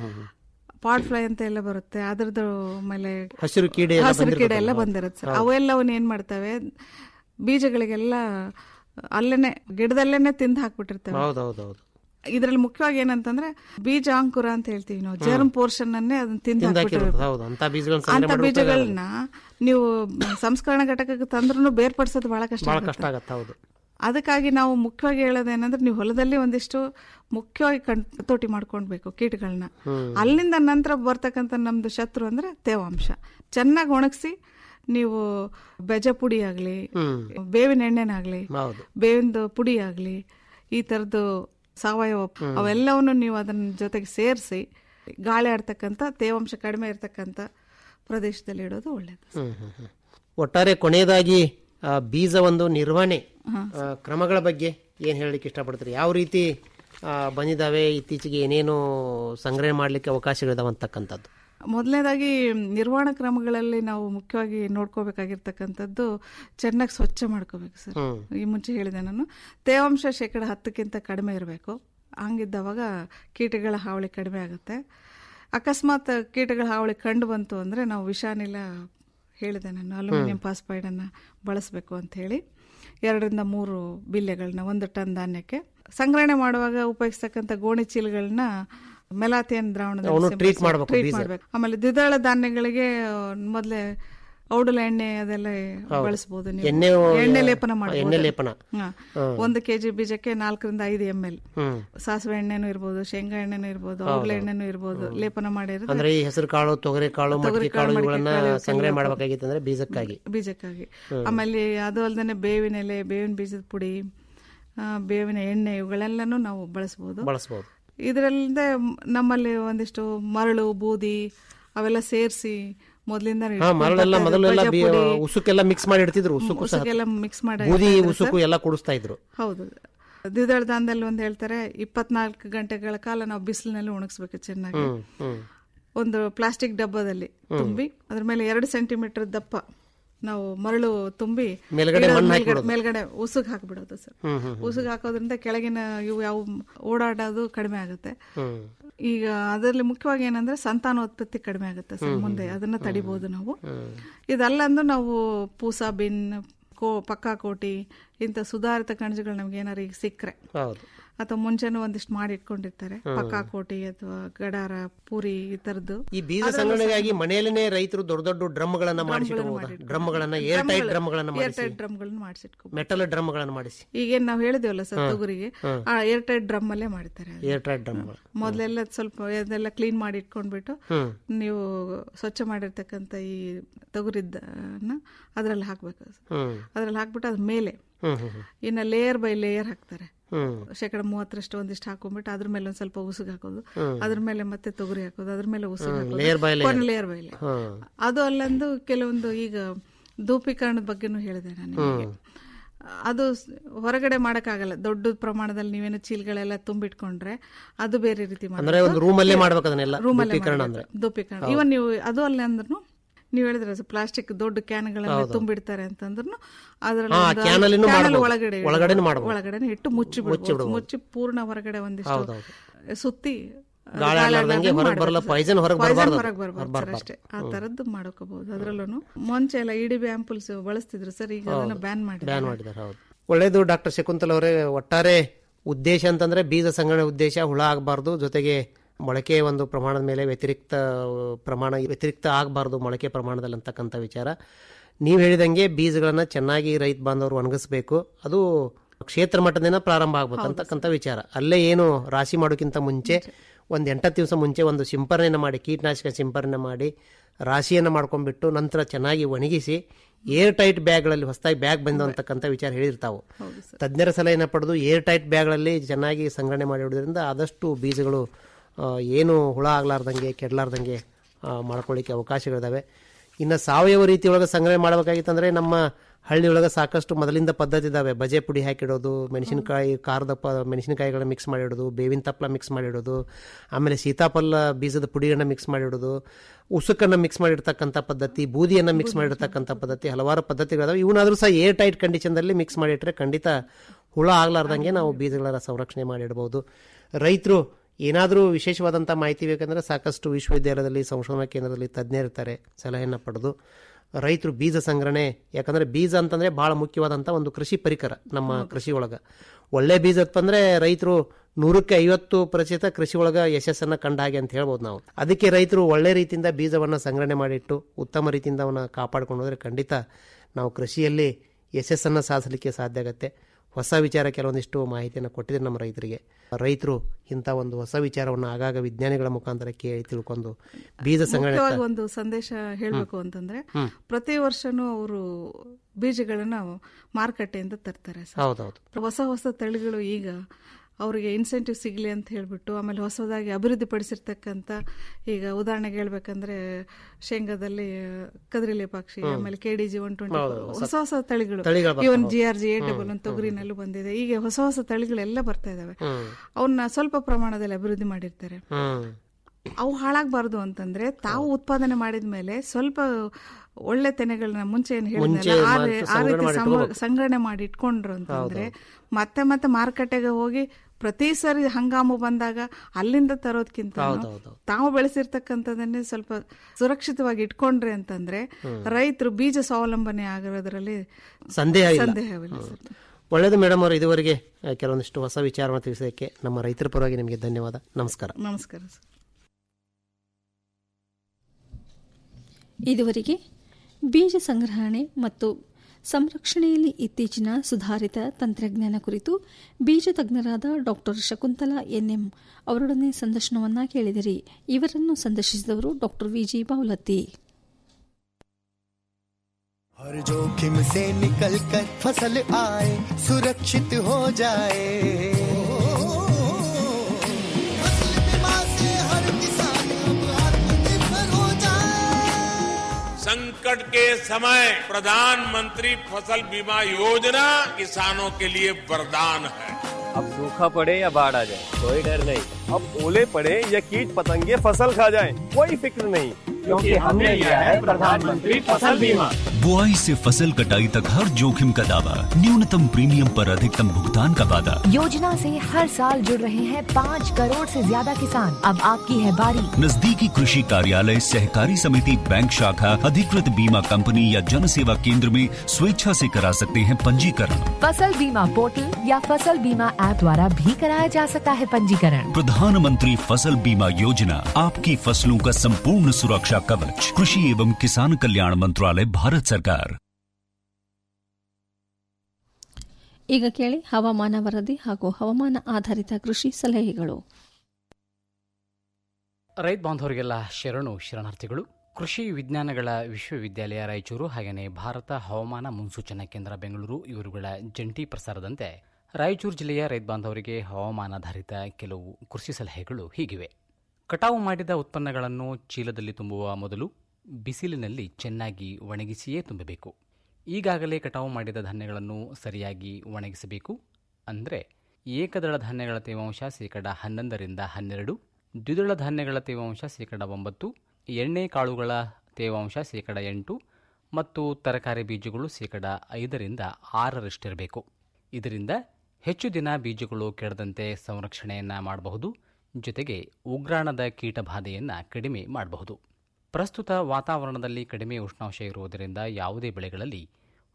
ಪಾಟ್ ಫ್ಲೈ ಅಂತ ಎಲ್ಲ ಬರುತ್ತೆ ಅದ್ರದ್ದು ಆಮೇಲೆ ಹಸಿರು ಕೀಡೆ ಎಲ್ಲ ಹಸಿರು ಕೀಡೆ ಬಂದಿರ್ತದೆ. ಎಲ್ಲ ಬಂದಿರುತ್ತೆ ಸರ್ ಅವೆಲ್ಲವನ್ನ ಏನ್ ಮಾಡ್ತವೆ ಬೀಜಗಳಿಗೆಲ್ಲ ಅಲ್ಲೇನೆ ಗಿಡದಲ್ಲೇನೆ ತಿಂದು ಹಾಕ್ಬಿಟ್ಟಿರ್ತವೆ ಹೌದೌದೌದು ಇದ್ರಲ್ಲಿ ಮುಖ್ಯವಾಗಿ ಏನಂತಂದ್ರೆ ಬೀಜ ಅಂಕುರ ಅಂತ ಹೇಳ್ತೀವಿ ನಾವು ಜರ್ಮ್ ಪೋರ್ಷನ್ ಅನ್ನೇ ಅದನ್ನ ತಿಂದು ತಿಂದಾಕಿರೋದು ಹೌದು ಅಂತ ಬೀಜಗಳನ್ನ ಅಂತ ಸಂಗ್ರಹಣೆ ಮಾಡಿ ಬೀಜಗಳನ್ನ ನೀವು ಸಂಸ್ಕರಣ ಘಟಕಕ್ಕೆ ತಂದ್ರೂ ಬೇರ್ಪಡಿಸೋದು ಬಹಳ ಕಷ್ಟ ಬಹಳ ಆಗುತ್ತೆ. ಕಷ್ಟ ಆಗತ್ತೆ ಹೌದು ಅದಕ್ಕಾಗಿ ನಾವು ಮುಖ್ಯವಾಗಿ ಹೇಳೋದೇನಂದ್ರೆ ನೀವು ಹೊಲದಲ್ಲಿ ಒಂದಿಷ್ಟು ಮುಖ್ಯವಾಗಿ ಕಣ್ತೋಟಿ ಮಾಡ್ಕೊಳ್ಬೇಕು ಕೀಟಗಳನ್ನ ಅಲ್ಲಿಂದ ನಂತರ ಬರ್ತಕ್ಕಂಥ ನಮ್ದು ಶತ್ರು ಅಂದ್ರೆ ತೇವಾಂಶ ಚೆನ್ನಾಗಿ ಒಣಗಿಸಿ ನೀವು ಬೆಜ ಪುಡಿ ಆಗ್ಲಿ ಬೇವಿನ ಎಣ್ಣೆನಾಗ್ಲಿ ಹೌದು ಬೇವಿಂದು ಪುಡಿ ಆಗ್ಲಿ ಈ ತರದ್ದು ಸಾವಯವ ಅವೆಲ್ಲವನ್ನು ನೀವು ಅದನ್ನ ಜೊತೆಗೆ ಸೇರಿಸಿ ಗಾಳಿ ಆಡ್ತಕ್ಕಂಥ ತೇವಾಂಶ ಕಡಿಮೆ ಇರ್ತಕ್ಕಂಥ ಪ್ರದೇಶದಲ್ಲಿ ಇಡೋದು ಒಳ್ಳೇದು ಹ್ಮ್, ಹ್ಮ್, ಹ್ಮ್. ಒಟ್ಟಾರೆ ಕೊನೆಯದಾಗಿ ಆ, ಬೀಜ ಒಂದು ನಿರ್ವಹಣೆ ಆ, ಕ್ರಮಗಳ ಬಗ್ಗೆ ಏನ್ ಹೇಳಲಿಕ್ಕೆ ಇಷ್ಟಪಡ್ತೀರಿ ಯಾವ ರೀತಿ ಆ, ಬಂದಿದ್ದಾವೆ ಇತ್ತೀಚೆಗೆ ಏನೇನು ಸಂಗ್ರಹಣೆ ಮಾಡ್ಲಿಕ್ಕೆ ಅವಕಾಶಗಳಿದಾವೆ ಅಂತಕ್ಕಂಥದ್ದು ಮೊದಲನೇದಾಗಿ ನಿರ್ವಹಣಾ ಕ್ರಮಗಳಲ್ಲಿ ನಾವು ಮುಖ್ಯವಾಗಿ ನೋಡ್ಕೋಬೇಕಾಗಿರ್ತಕ್ಕಂಥದ್ದು ಚೆನ್ನಾಗಿ ಸ್ವಚ್ಛ ಮಾಡ್ಕೋಬೇಕು ಸರ್ ಹ್ಮ್. ಈ ಮುಂಚೆ ಹೇಳಿದೆ ನಾನು ತೇವಾಂಶ ಶೇಕಡ ಹತ್ತಕ್ಕಿಂತ ಕಡಿಮೆ ಇರಬೇಕು ಹಂಗಿದ್ದವಾಗ ಕೀಟಗಳ ಹಾವಳಿ ಕಡಿಮೆ ಆಗುತ್ತೆ ಅಕಸ್ಮಾತ್ ಕೀಟಗಳ ಹಾವಳಿ ಕಂಡು ಬಂತು ಅಂದರೆ ನಾವು ವಿಷಾನಿಲ ಹೇಳಿದೆ ನಾನು ಅಲ್ಯೂಮಿನಿಯಂ ಫಾಸ್ಫೈಡನ್ನು ಬಳಸಬೇಕು ಅಂತ ಹೇಳಿ ಎರಡರಿಂದ ಮೂರು ಬಿಲ್ಲೆಗಳನ್ನ ಒಂದು ಟನ್ ಧಾನ್ಯಕ್ಕೆ ಸಂಗ್ರಹಣೆ ಮಾಡುವಾಗ ಉಪಯೋಗಿಸ್ತಕ್ಕಂಥ ಗೋಣಿ ಚೀಲಗಳನ್ನ ಮೆಲಾಥಿಯನ್ ದ್ರಾವಣದಲ್ಲಿ ಅವನು treat ಸಿಂಪಡಿಸಿ- ಮಾಡ್ಬೇಕು treat ಬೀಜ. ಮಾಡ್ಬೇಕು ಆಮೇಲೆ ದ್ವಿದಳ ಧಾನ್ಯಗಳಿಗೆ ಮೊದಲೇ ಔಡಲ ಎಣ್ಣೆ ಅದೆಲ್ಲ ಬಳಸಬಹುದು ಎಣ್ಣೆ ಎಣ್ಣೆ ಲೇಪನ ಮಾಡಬಹುದು ಎಣ್ಣೆ ಲೇಪನ ಒಂದು ಕೆಜಿ ಬೀಜಕ್ಕೆ ನಾಲ್ಕರಿಂದ ಐದು ಎಂ ಎಲ್ ಹ್ಮ್ ಸಾಸಿವೆ ಎಣ್ಣೆನೂ ಇರ್ಬೋದು ಶೇಂಗಾ ಎಣ್ಣೆನೂ ಇರ್ಬೋದು ಔಡಲ ಎಣ್ಣೆನೂ ಇರ್ಬೋದು ಲೇಪನ ಮಾಡಿರೋದು ಅಂದ್ರೆ ಈ ಹೆಸರು ಕಾಳು ತೊಗರಿ ಕಾಳು ಮಡಿಕೆ ಕಾಳು ಇವುಗಳನ್ನ ಸಂಗ್ರಹಣೆ ಮಾಡ್ಬೇಕಾಗಿತ್ತು ಅಂದ್ರೆ ಬೀಜಕ್ಕಾಗಿ ಬೀಜಕ್ಕಾಗಿ ಆಮೇಲೆ ಅದು ಅಲ್ಲದೆ ಬೇವಿನ ಎಲೆ ಬೇವಿನ ಬೀಜದ ಪುಡಿ ಆ, ಬೇವಿನ ಎಣ್ಣೆ ಇವುಗಳೆಲ್ಲನೂ ನಾವು ಬಳಸಬಹುದು ಬಳಸಬಹುದು ಇದರಲ್ಲದೆ ನಮ್ಮಲ್ಲಿ ಒಂದಿಷ್ಟು ಮರಳು ಬೂದಿ ಅವೆಲ್ಲ ಸೇರಿಸಿ ಮೊದಲಿಂದ ಹಾ ಮರಳೆಲ್ಲ ಮೊದಲೆಲ್ಲ ಬಿ- ಉಸುಕೆಲ್ಲ ಮಿಕ್ಸ್ ಮಾಡಿ ಇಡ್ತಿದ್ರು ಉಸುಕು ಸಹ ಉಸುಗೆಲ್ಲ ಮಿಕ್ಸ್ ಮಾಡಿ ಬೂದಿ ಉಸುಕು ಎಲ್ಲ ಕುಡಿಸ್ತಾ ಇದ್ರು ಹೌದು ದ್ವಿದಳ ದಾನದಲ್ಲಿ ಒಂದು ಹೇಳ್ತಾರೆ ಇಪ್ಪತ್ನಾಲ್ಕು ಗಂಟೆಗಳ ಕಾಲ ನಾವು ಬಿಸಿಲಿನಲ್ಲಿ ಒಣಗಿಸ್ಬೇಕು ಚೆನ್ನಾಗಿ ಹ್ಮ್ ಹ್ಮ್ ಒಂದು ಪ್ಲಾಸ್ಟಿಕ್ ಡಬ್ಬದಲ್ಲಿ ತುಂಬಿ ಅದ್ರ ಮೇಲೆ ಎರಡು ಸೆಂಟಿಮೀಟರ್ ದಪ್ಪ ನಾವು ಮರಳು ತುಂಬಿ ಮೇಲ್ಗಡೆ ಗಿಡದ ಮಣ್ಣು ಮೇಲ್ಗಡೆ- ಹಾಕ್ಬಿಡೋದು. ಮೇಲ್ಗಡೆ ಉಸುಗ್ ಹಾಕ್ಬಿಡೋದು ಸರ್ ಹ್ಮ್ ಹ್ಮ್ ಉಸುಗ್ ಹಾಕೋದ್ರಿಂದ ಕೆಳಗಿನ ಇವು ಯಾವ ಓಡಾಡೋದು ಕಡಿಮೆ ಆಗುತ್ತೆ ಹ್ಮ್ ಈಗ ಅದರಲ್ಲಿ ಮುಖ್ಯವಾಗಿ ಏನಂದ್ರೆ ಸಂತಾನೋತ್ಪತ್ತಿ ಕಡಿಮೆ ಆಗುತ್ತೆ ಸರ್ ಮುಂದೆ ಅದನ್ನ ತಡಿಬಹುದು ನಾವು ಇದಲ್ಲ ಅಂದು ನಾವು ಪೂಸಾ ಬಿನ್ ಕೋ ಪಕ್ಕಾ ಕೋಟಿ ಇಂಥ ಸುಧಾರಿತ ಕಣಜಗಳು ನಮ್ಗೆ ಏನಾರು ಈಗ ಸಿಕ್ಕರೆ ಹೌದು ಅಥವಾ ಮುಂಚೆನೂ ಒಂದಿಷ್ಟು ಮಾಡಿ ಇಟ್ಕೊಂಡಿರ್ತಾರೆ ಪಕ್ಕಾ ಕೋಟಿ ಅಥವಾ ಗಡಾರ ಪೂರಿ ಈ ತರದ್ದು ಈ ಬೀಜ ಸಂಗ್ರಹಣೆಗಾಗಿ ಮನೆಯಲ್ಲೇ ರೈತರು ದೊಡ್ಡ ದೊಡ್ಡ ಡ್ರಮ್ಗಳನ್ನ ಮಾಡಿಸಿಡಬಹುದಾ ಡ್ರಮ್ಗಳನ್ನ ಏರ್ ಟೈಟ್ ಡ್ರಮ್ಗಳನ್ನ ಏರ್ ಮಾಡಿಸಿ ಟೈಟ್ ಡ್ರಮ್ಗಳನ್ನ ಮಾಡಿಸಿಟ್ಕೊ ಮೆಟಲ್ ಡ್ರಮ್ಗಳನ್ನ ಮಾಡಿಸಿ ಈಗೇನ್ ನಾವು ಹೇಳಿದೇವಲ್ಲ ಸರ್ ತೊಗರಿಗೆ ಆ ಏರ್ ಟೈಟ್ ಡ್ರಮ್ ಅಲ್ಲೇ ಮಾಡ್ತಾರೆ ಅದು. ಏರ್ ಟೈಟ್ ಡ್ರಮ್ಗಳು ಮೊದಲೆಲ್ಲ ಸ್ವಲ್ಪ ಅದೆಲ್ಲ ಕ್ಲೀನ್ ಮಾಡಿ ಇಟ್ಕೊಂಡ್ಬಿಟ್ಟು ಹ್ಮ್ ನೀವು ಸ್ವಚ್ಛ ಮಾಡಿರ್ತಕ್ಕಂಥ ಈ ತೊಗರಿದ್ದನ್ನ ಅದ್ರಲ್ಲಿ ಹಾಕ್ಬೇಕು ಹ್ಮ್ ಅದ್ರಲ್ಲಿ ಹಾಕ್ಬಿಟ್ಟು ಅದ್ರ ಮೇಲೆ ಹ್ಮ್ ಹ್ಮ್ ಹ್ಮ್ ಇನ್ನ ಲೇಯರ್ ಬೈ ಲೇಯರ್ ಹಾಕ್ತಾರೆ ಹ್ಮ್ ಶೇಕಡ ಮೂವತ್ತರಷ್ಟು ಒಂದಿಷ್ಟು ಹಾಕೊಂಡ್ಬಿಟ್ಟು ಅದ್ರ ಮೇಲೆ ಒಂದ್ ಸ್ವಲ್ಪ ಉಸುಗ್ ಹಾಕೋದು ಅದ್ರ ಮೇಲೆ ಮತ್ತೆ ತೊಗರಿ ಹಾಕೋದು ಅದ್ರ ಮೇಲೆ ಉಸುಗ್ layer by layer. ಹಾಕೋದು ಲೇಯರ್ ಬೈ ಲೇಯರ್ ಹ್ಮ್ ಅದು ಅಲ್ಲಂದು ಕೆಲವೊಂದು ಈಗ ಧೂಪೀಕರಣದ ಬಗ್ಗೆನೂ ಹೇಳಿದೆ ನಾನು ನಿಮಗೆ ಅದು ಸ್- ಹೊರಗಡೆ ಮಾಡಕ್ಕಾಗಲ್ಲ ದೊಡ್ಡ ಪ್ರಮಾಣದಲ್ಲಿ ನೀವೇನು ಚೀಲಗಳೆಲ್ಲ ತುಂಬಿಟ್ಕೊಂಡ್ರೆ ಅದು ಬೇರೆ ರೀತಿ ಅಂದ್ರೆ ಒಂದು ರೂಮ್ ಅಲ್ಲೇ ಮಾಡ್ಬೇಕು ಅದನ್ನೆಲ್ಲ ರೂಮಲ್ಲೇ ಧೂಪೀಕರಣ ಅಂದ್ರೆ ಧೂಪೀಕರಣ ಇವನ್ ನೀವು ಅದು ಅಲ್ಲ ಅಂದ್ರೂ ನೀವು ಹೇಳಿದ್ರೆ ಪ್ಲಾಸ್ಟಿಕ್ ದೊಡ್ಡ ಕ್ಯಾನ್ಗಳನ್ನ ತುಂಬಿಡ್ತಾರೆ ಅಂತಂದ್ರು ಅದ್ರಲ್ಲಿ ಹಾ, ಒಂದು can ಅಲ್ಲಿನೂ can ಅಲ್ಲಿ ಮಾಡ್ಬೋದು. ಒಳಗಡೆ ಒಳಗಡೆನೂ ಮಾಡ್ಬೋದು. ಒಳಗಡೆ ಇಟ್ಟು ಮುಚ್ಚಿ ಬಿಡ್ಬೋದು ಮುಚ್ಚಿ ಪೂರ್ಣ ಹೊರಗಡೆ ಒಂದಿಷ್ಟು ಹೌದೌದು. ಸುತ್ತಿ ಅದು ಗಾಳಿ ಗಾಳಿ ಆಡ್ಲಾರ್ದಂಗೆ ಆಡ್ಲಾರ್ದಂಗೆ ಹೊರಗೆ ಬರಲ್ಲ ಮಾಡ್ಬೇಕು ಪಾಯ್ಸನ್ ಹೊರಗೆ Poison ಬರಬಾರ್ದು ಹೊರಗೆ ಬರ್ಬಾರ್ದು ಸರ್ ಅಷ್ಟೇ ಆ ತರದ್ದು ಮಾಡ್ಕೋಬಹುದು ಅದ್ರಲ್ಲೂ ಮುಂಚೆ ಎಲ್ಲ ಇಡಿ ಆಂಪುಲ್ಸ್ ಬಳಸ್ತಿದ್ರು ಸರ್ ಈಗ ಅದನ್ನ ಬ್ಯಾನ್ ಮಾಡಿ ಬ್ಯಾನ್ ಮಾಡಿದ್ದಾರೆ ಹೌದು ಒಳ್ಳೇದು ಡಾಕ್ಟರ್ ಶಕುಂತಲ್ ಅವರೇ ಒಟ್ಟಾರೆ ಉದ್ದೇಶ ಅಂತಂದ್ರೆ ಬೀಜ ಸಂಗ್ರಹಣೆ ಉದ್ದೇಶ ಹುಳ ಆಗಬಾರ್ದು ಜೊತೆಗೆ ಮೊಳಕೆ ಒಂದು ಪ್ರಮಾಣದ ಮೇಲೆ ವ್ಯತಿರಿಕ್ತ ಪ್ರಮಾಣ ವ್ಯತಿರಿಕ್ತ ಆಗಬಾರ್ದು ಮೊಳಕೆ ಪ್ರಮಾಣದಲ್ಲಿ ಅಂತಕ್ಕಂಥ ವಿಚಾರ ನೀವು ಹೇಳಿದಂಗೆ ಬೀಜಗಳನ್ನ ಚೆನ್ನಾಗಿ ರೈತ ಬಾಂಧವರು ಒಣಗಿಸ್ಬೇಕು ಅದು ಕ್ಷೇತ್ರ ಮಟ್ಟದಿಂದ ಪ್ರಾರಂಭ ಆಗ್ಬೇಕು ಅಂತಕ್ಕಂಥ ವಿಚಾರ ಅಲ್ಲೇ ಏನು ರಾಶಿ ಮಾಡೋಕ್ಕಿಂತ ಮುಂಚೆ ಒಂದು ಎಂಟತ್ತು ದಿವಸ ಮುಂಚೆ ಒಂದು ಸಿಂಪರಣೆಯನ್ನು ಮಾಡಿ ಕೀಟನಾಶಕ ಸಿಂಪರಣೆ ಮಾಡಿ ರಾಶಿಯನ್ನು ಮಾಡ್ಕೊಂಡ್ಬಿಟ್ಟು ನಂತರ ಚೆನ್ನಾಗಿ ಒಣಗಿಸಿ ಏರ್ ಟೈಟ್ ಬ್ಯಾಗ್ಗಳಲ್ಲಿ ಹೊಸದಾಗಿ ಬ್ಯಾಗ್ ಬಂದು ಅಂತಕ್ಕಂಥ ವಿಚಾರ ಹೇಳಿರ್ತಾವೆ ತಜ್ಞರ ಸಲಹೆಯನ್ನು ಪಡೆದು ಏರ್ ಟೈಟ್ ಬ್ಯಾಗ್ಗಳಲ್ಲಿ ಚೆನ್ನಾಗಿ ಸಂಗ್ರಹಣೆ ಮಾಡಿ ಇಡೋದ್ರಿಂದ ಆದಷ್ಟು ಬೀಜಗಳು ಆ, ಏನು ಹುಳ ಆಗ್ಲಾರ್ದಂಗೆ ಕೆಡಲಾರ್ದಂಗೆ ಆ, ಮಾಡ್ಕೊಳ್ಳಿಕ್ಕೆ ಅವಕಾಶಗಳಿದಾವೆ ಇನ್ನು ಸಾವಯವ ರೀತಿಯೊಳಗೆ ಸಂಗ್ರಹಣೆ ಮಾಡಬೇಕಾಗಿತ್ತಂದ್ರೆ ನಮ್ಮ ಹಳ್ಳಿಯೊಳಗೆ ಸಾಕಷ್ಟು ಮೊದಲಿಂದ ಪದ್ಧತಿ ಇದಾವೆ ಬಜೆ ಪುಡಿ ಹಾಕಿಡೋದು ಮೆಣಸಿನಕಾಯಿ ಖಾರದ ಪ ಮೆಣಸಿನಕಾಯಿಗಳನ್ನ ಮಿಕ್ಸ್ ಮಾಡಿಡೋದು ಬೇವಿನ ತಪ್ಪಲ ಮಿಕ್ಸ್ ಮಾಡಿಡೋದು ಆಮೇಲೆ ಸೀತಾಫಲ ಬೀಜದ ಪುಡಿಯನ್ನು ಮಿಕ್ಸ್ ಮಾಡಿಡೋದು ಉಸುಕನ್ನು ಮಿಕ್ಸ್ ಮಾಡಿರ್ತಕ್ಕಂಥ ಪದ್ಧತಿ ಬೂದಿಯನ್ನು ಮಿಕ್ಸ್ ಮಾಡಿರ್ತಕ್ಕಂಥ ಪದ್ಧತಿ ಹಲವಾರು ಪದ್ಧತಿಗಳಿದಾವೆ ಇವನಾದರೂ ಸಹ ಏರ್ ಟೈಟ್ ಕಂಡೀಷನ್ದಲ್ಲಿ ಮಿಕ್ಸ್ ಮಾಡಿಟ್ರೆ ಖಂಡಿತ ಹುಳ ಆಗ್ಲಾರ್ದಂಗೆ ನಾವು ಬೀಜಗಳ ಸಂರಕ್ಷಣೆ ಮಾಡಿಡ್ಬೋದು ರೈತರು ಏನಾದರೂ ವಿಶೇಷವಾದಂಥ ಮಾಹಿತಿ ಬೇಕಂದ್ರೆ ಸಾಕಷ್ಟು ವಿಶ್ವವಿದ್ಯಾಲಯದಲ್ಲಿ ಸಂಶೋಧನಾ ಕೇಂದ್ರದಲ್ಲಿ ತಜ್ಞರಿರ್ತಾರೆ ಸಲಹೆಯನ್ನು ಪಡೆದು ರೈತರು ಬೀಜ ಸಂಗ್ರಹಣೆ ಯಾಕಂದ್ರೆ ಬೀಜ ಅಂತಂದ್ರೆ ಬಹಳ ಮುಖ್ಯವಾದಂಥ ಒಂದು ಕೃಷಿ ಪರಿಕರ ನಮ್ಮ ಕೃಷಿ ಒಳಗ ಒಳ್ಳೆ ಬೀಜ ಅಂತಂದ್ರೆ ರೈತರು ನೂರಕ್ಕೆ ಐವತ್ತು ಪ್ರತಿಶತ ಕೃಷಿ ಒಳಗ ಯಶಸ್ಸನ್ನ ಕಂಡ ಹಾಗೆ ಅಂತ ಹೇಳ್ಬೋದು ನಾವು ಅದಕ್ಕೆ ರೈತರು ಒಳ್ಳೆ ರೀತಿಯಿಂದ ಬೀಜವನ್ನ ಸಂಗ್ರಹಣೆ ಮಾಡಿಟ್ಟು ಉತ್ತಮ ರೀತಿಯಿಂದ ಅವನ್ನ ಕಾಪಾಡ್ಕೊಂಡು ಹೋದ್ರೆ ಖಂಡಿತ ನಾವು ಕೃಷಿಯಲ್ಲಿ ಯಶಸ್ಸನ್ನ ಸಾಧಿಸಲಿಕ್ಕೆ ಸಾಧ್ಯ ಆಗತ್ತೆ ಹೊಸ ವಿಚಾರ ಕೆಲವೊಂದಿಷ್ಟು ಮಾಹಿತಿಯನ್ನು ಕೊಟ್ಟಿದ್ದಾರೆ ನಮ್ಮ ರೈತರಿಗೆ ರೈತರು ಇಂಥ ಒಂದು ಹೊಸ ವಿಚಾರವನ್ನು ಆಗಾಗ ವಿಜ್ಞಾನಿಗಳ ಮುಖಾಂತರ ಕೇಳಿ ತಿಳ್ಕೊಂಡು ಬೀಜ ಸಂಗ್ರಹಣೆ ಮುಖ್ಯವಾಗಿ ಒಂದು ಸಂದೇಶ ಹೇಳಬೇಕು ಅಂತಂದ್ರೆ ಪ್ರತಿ ವರ್ಷನೂ ಅವರು ಬೀಜಗಳನ್ನ ಮಾರುಕಟ್ಟೆಯಿಂದ ತರ್ತಾರೆ ಸರ್. ಹೌದೌದು ಹೊಸ ಹೊಸ ತಳಿಗಳು ಈಗ ಅವರಿಗೆ ಇನ್ಸೆಂಟಿವ್ ಸಿಗಲಿ ಅಂತ ಹೇಳ್ಬಿಟ್ಟು ಆಮೇಲೆ ಹೊಸದಾಗಿ ಅಭಿವೃದ್ಧಿ ಪಡಿಸಿರ್ತಕ್ಕಂಥ ಈಗ ಉದಾಹರಣೆಗೆ ಹೇಳ್ಬೇಕಂದ್ರೆ ಶೇಂಗಾದಲ್ಲಿ ಕದ್ರಿಲೆ ಪಕ್ಷಿ ಆಮೇಲೆ K D G one twenty ಹೊಸ ಹೊಸ ತಳಿಗಳು ತಳಿಗಳು ಬರ್ತಾವೆ. ಇವನ್ G R G A double one ತೊಗರಿನಲ್ಲೂ ಬಂದಿದೆ ಈಗ ಹೊಸ ಹೊಸ ತಳಿಗಳೆಲ್ಲ ಬರ್ತಾ ಇದಾವೆ ಅವನ್ನ ಸ್ವಲ್ಪ ಪ್ರಮಾಣದಲ್ಲಿ ಅಭಿವೃದ್ಧಿ ಮಾಡಿರ್ತಾರೆ ಹ್ಮ್ ಅವು ಹಾಳಾಗಬಾರ್ದು ಅಂತಂದ್ರೆ ತಾವು ಉತ್ಪಾದನೆ ಮಾಡಿದ ಮೇಲೆ ಸ್ವಲ್ಪ ಒಳ್ಳೆ ತೆನೆಗಳನ್ನ ಮುಂಚೆ ಏನ್ ಮುಂಚೆ ಹೇಳಿದ್ನಲ್ಲ ಆ ಮಾಡಿ ರೀ- ಆ ಸಂಗ್ರಹಣೆ ರೀತಿ ಮಾಡಿ ಸಂಗ್ರ- ಇಟ್ಕೋಬೇಕು. ಸಂಗ್ರಹಣೆ ಮಾಡಿ ಇಟ್ಕೊಂಡ್ರು ಅಂತಂದ್ರೆ ಮತ್ತೆ ಮತ್ತೆ ಮಾರುಕಟ್ಟೆಗೆ ಹೋಗಿ ಪ್ರತಿ ಸರಿ ಹಂಗಾಮು ಬಂದಾಗ ಅಲ್ಲಿಂದ ತರೋದ್ಕಿಂತ ಹೌದೌದು. ತಾವು ಬೆಳೆಸಿರ್ತಕ್ಕಂಥದನ್ನೇ ಸ್ವಲ್ಪ ಸುರಕ್ಷಿತವಾಗಿ ಇಟ್ಕೊಂಡ್ರೆ ಅಂತಂದ್ರೆ ರೈತರು ಬೀಜ ಸ್ವಾವಲಂಬನೆ ಆಗಿರೋದ್ರಲ್ಲಿ ಸಂದೇಹ ಇಲ್ಲ ಸಂದೇಹವಿಲ್ಲ ಸರ್ ಒಳ್ಳೆಯದು ಮೇಡಮ್ ಅವರು ಇದುವರೆಗೆ ಆ, ಕೆಲವೊಂದಿಷ್ಟು ಹೊಸ ವಿಚಾರವನ್ನು ತಿಳಿಸೋದಕ್ಕೆ ನಮ್ಮ ರೈತರ ಪರವಾಗಿ ನಿಮಗೆ ಧನ್ಯವಾದ ನಮಸ್ಕಾರ ನಮಸ್ಕಾರ ಸರ್ ಇದುವರೆಗೆ ಬೀಜ ಸಂಗ್ರಹಣೆ ಮತ್ತು ಸಂರಕ್ಷಣೆಯಲ್ಲಿ ಇತ್ತೀಚಿನ ಸುಧಾರಿತ ತಂತ್ರಜ್ಞಾನ ಕುರಿತು ಬೀಜ ತಜ್ಞರಾದ ಡಾಕ್ಟರ್ ಶಕುಂತಲಾ ಎನ್ಎಂ ಅವರೊಡನೆ ಸಂದರ್ಶನವನ್ನ ಕೇಳಿದಿರಿ ಇವರನ್ನು ಸಂದರ್ಶಿಸಿದವರು ಡಾಕ್ಟರ್ ವಿಜಿ ಬಾವಲತ್ತಿ हर जोखिम से निकल कर फसल आए सुरक्षित हो जाए फसल बीमा से हर किसान अब आत्मनिर्भर हो जाए संकट के समय प्रधानमंत्री फसल बीमा योजना किसानों के लिए वरदान है अब सूखा पड़े या बाढ़ आ जाए कोई डर नहीं अब ओले पड़े या कीट पतंगे फसल खा जाए कोई फिक्र नहीं क्योंकि हमने लिया है प्रधानमंत्री फसल बीमा बुआई से फसल कटाई तक हर जोखिम का दावा न्यूनतम प्रीमियम पर अधिकतम भुगतान का वादा योजना से हर साल जुड़ रहे हैं पाँच करोड़ से ज्यादा किसान अब आपकी है बारी नजदीकी कृषि कार्यालय सहकारी समिति बैंक शाखा अधिकृत बीमा कंपनी या जन सेवा केंद्र में स्वेच्छा से करा सकते हैं पंजीकरण फसल बीमा पोर्टल या फसल बीमा ऐप द्वारा भी कराया जा सकता है पंजीकरण प्रधानमंत्री फसल बीमा योजना आपकी फसलों का संपूर्ण सुरक्षा कवच कृषि एवं किसान कल्याण मंत्रालय भारत सरकार ಈಗ ಕೇಳಿ ಹವಾಮಾನ ವರದಿ ಹಾಗೂ ಹವಾಮಾನ ಆಧಾರಿತ ಕೃಷಿ ಸಲಹೆಗಳು ರೈತ ಬಾಂಧವರಿಗೆಲ್ಲ ಶರಣು ಶರಣಾರ್ಥಿಗಳು ಕೃಷಿ ವಿಜ್ಞಾನಗಳ ವಿಶ್ವವಿದ್ಯಾಲಯ ರಾಯಚೂರು ಹಾಗೆಯೇ ಭಾರತ ಹವಾಮಾನ ಮುನ್ಸೂಚನಾ ಕೇಂದ್ರ ಬೆಂಗಳೂರು ಇವರುಗಳ ಜಂಟಿ ಪ್ರಸಾರದಂತೆ ರಾಯಚೂರು ಜಿಲ್ಲೆಯ ರೈತ ಬಾಂಧವರಿಗೆ ಹವಾಮಾನಾಧಾರಿತ ಕೆಲವು ಕೃಷಿ ಸಲಹೆಗಳು ಹೀಗಿವೆ ಕಟಾವು ಮಾಡಿದ ಉತ್ಪನ್ನಗಳನ್ನು ಚೀಲದಲ್ಲಿ ತುಂಬುವ ಮೊದಲು ಬಿಸಿಲಿನಲ್ಲಿ ಚೆನ್ನಾಗಿ ಒಣಗಿಸಿಯೇ ತುಂಬಬೇಕು ಈಗಾಗಲೇ ಕಟಾವು ಮಾಡಿದ ಧಾನ್ಯಗಳನ್ನು ಸರಿಯಾಗಿ ಒಣಗಿಸಬೇಕು ಅಂದರೆ ಏಕದಳ ಧಾನ್ಯಗಳ ತೇವಾಂಶ ಶೇಕಡ ಹನ್ನೊಂದರಿಂದ ಹನ್ನೆರಡು ದ್ವಿದಳ ಧಾನ್ಯಗಳ ತೇವಾಂಶ ಶೇಕಡ ಒಂಬತ್ತು ಎಣ್ಣೆ ಕಾಳುಗಳ ತೇವಾಂಶ ಶೇಕಡ ಎಂಟು ಮತ್ತು ತರಕಾರಿ ಬೀಜಗಳು ಶೇಕಡ ಐದರಿಂದ ಆರರಷ್ಟಿರಬೇಕು ಇದರಿಂದ ಹೆಚ್ಚು ದಿನ ಬೀಜಗಳು ಕೆಡದಂತೆ ಸಂರಕ್ಷಣೆಯನ್ನು ಮಾಡಬಹುದು ಜೊತೆಗೆ ಉಗ್ರಾಣದ ಕೀಟಬಾಧೆಯನ್ನು ಕಡಿಮೆ ಮಾಡಬಹುದು ಪ್ರಸ್ತುತ ವಾತಾವರಣದಲ್ಲಿ ಕಡಿಮೆ ಉಷ್ಣಾಂಶ ಇರುವುದರಿಂದ ಯಾವುದೇ ಬೆಳೆಗಳಲ್ಲಿ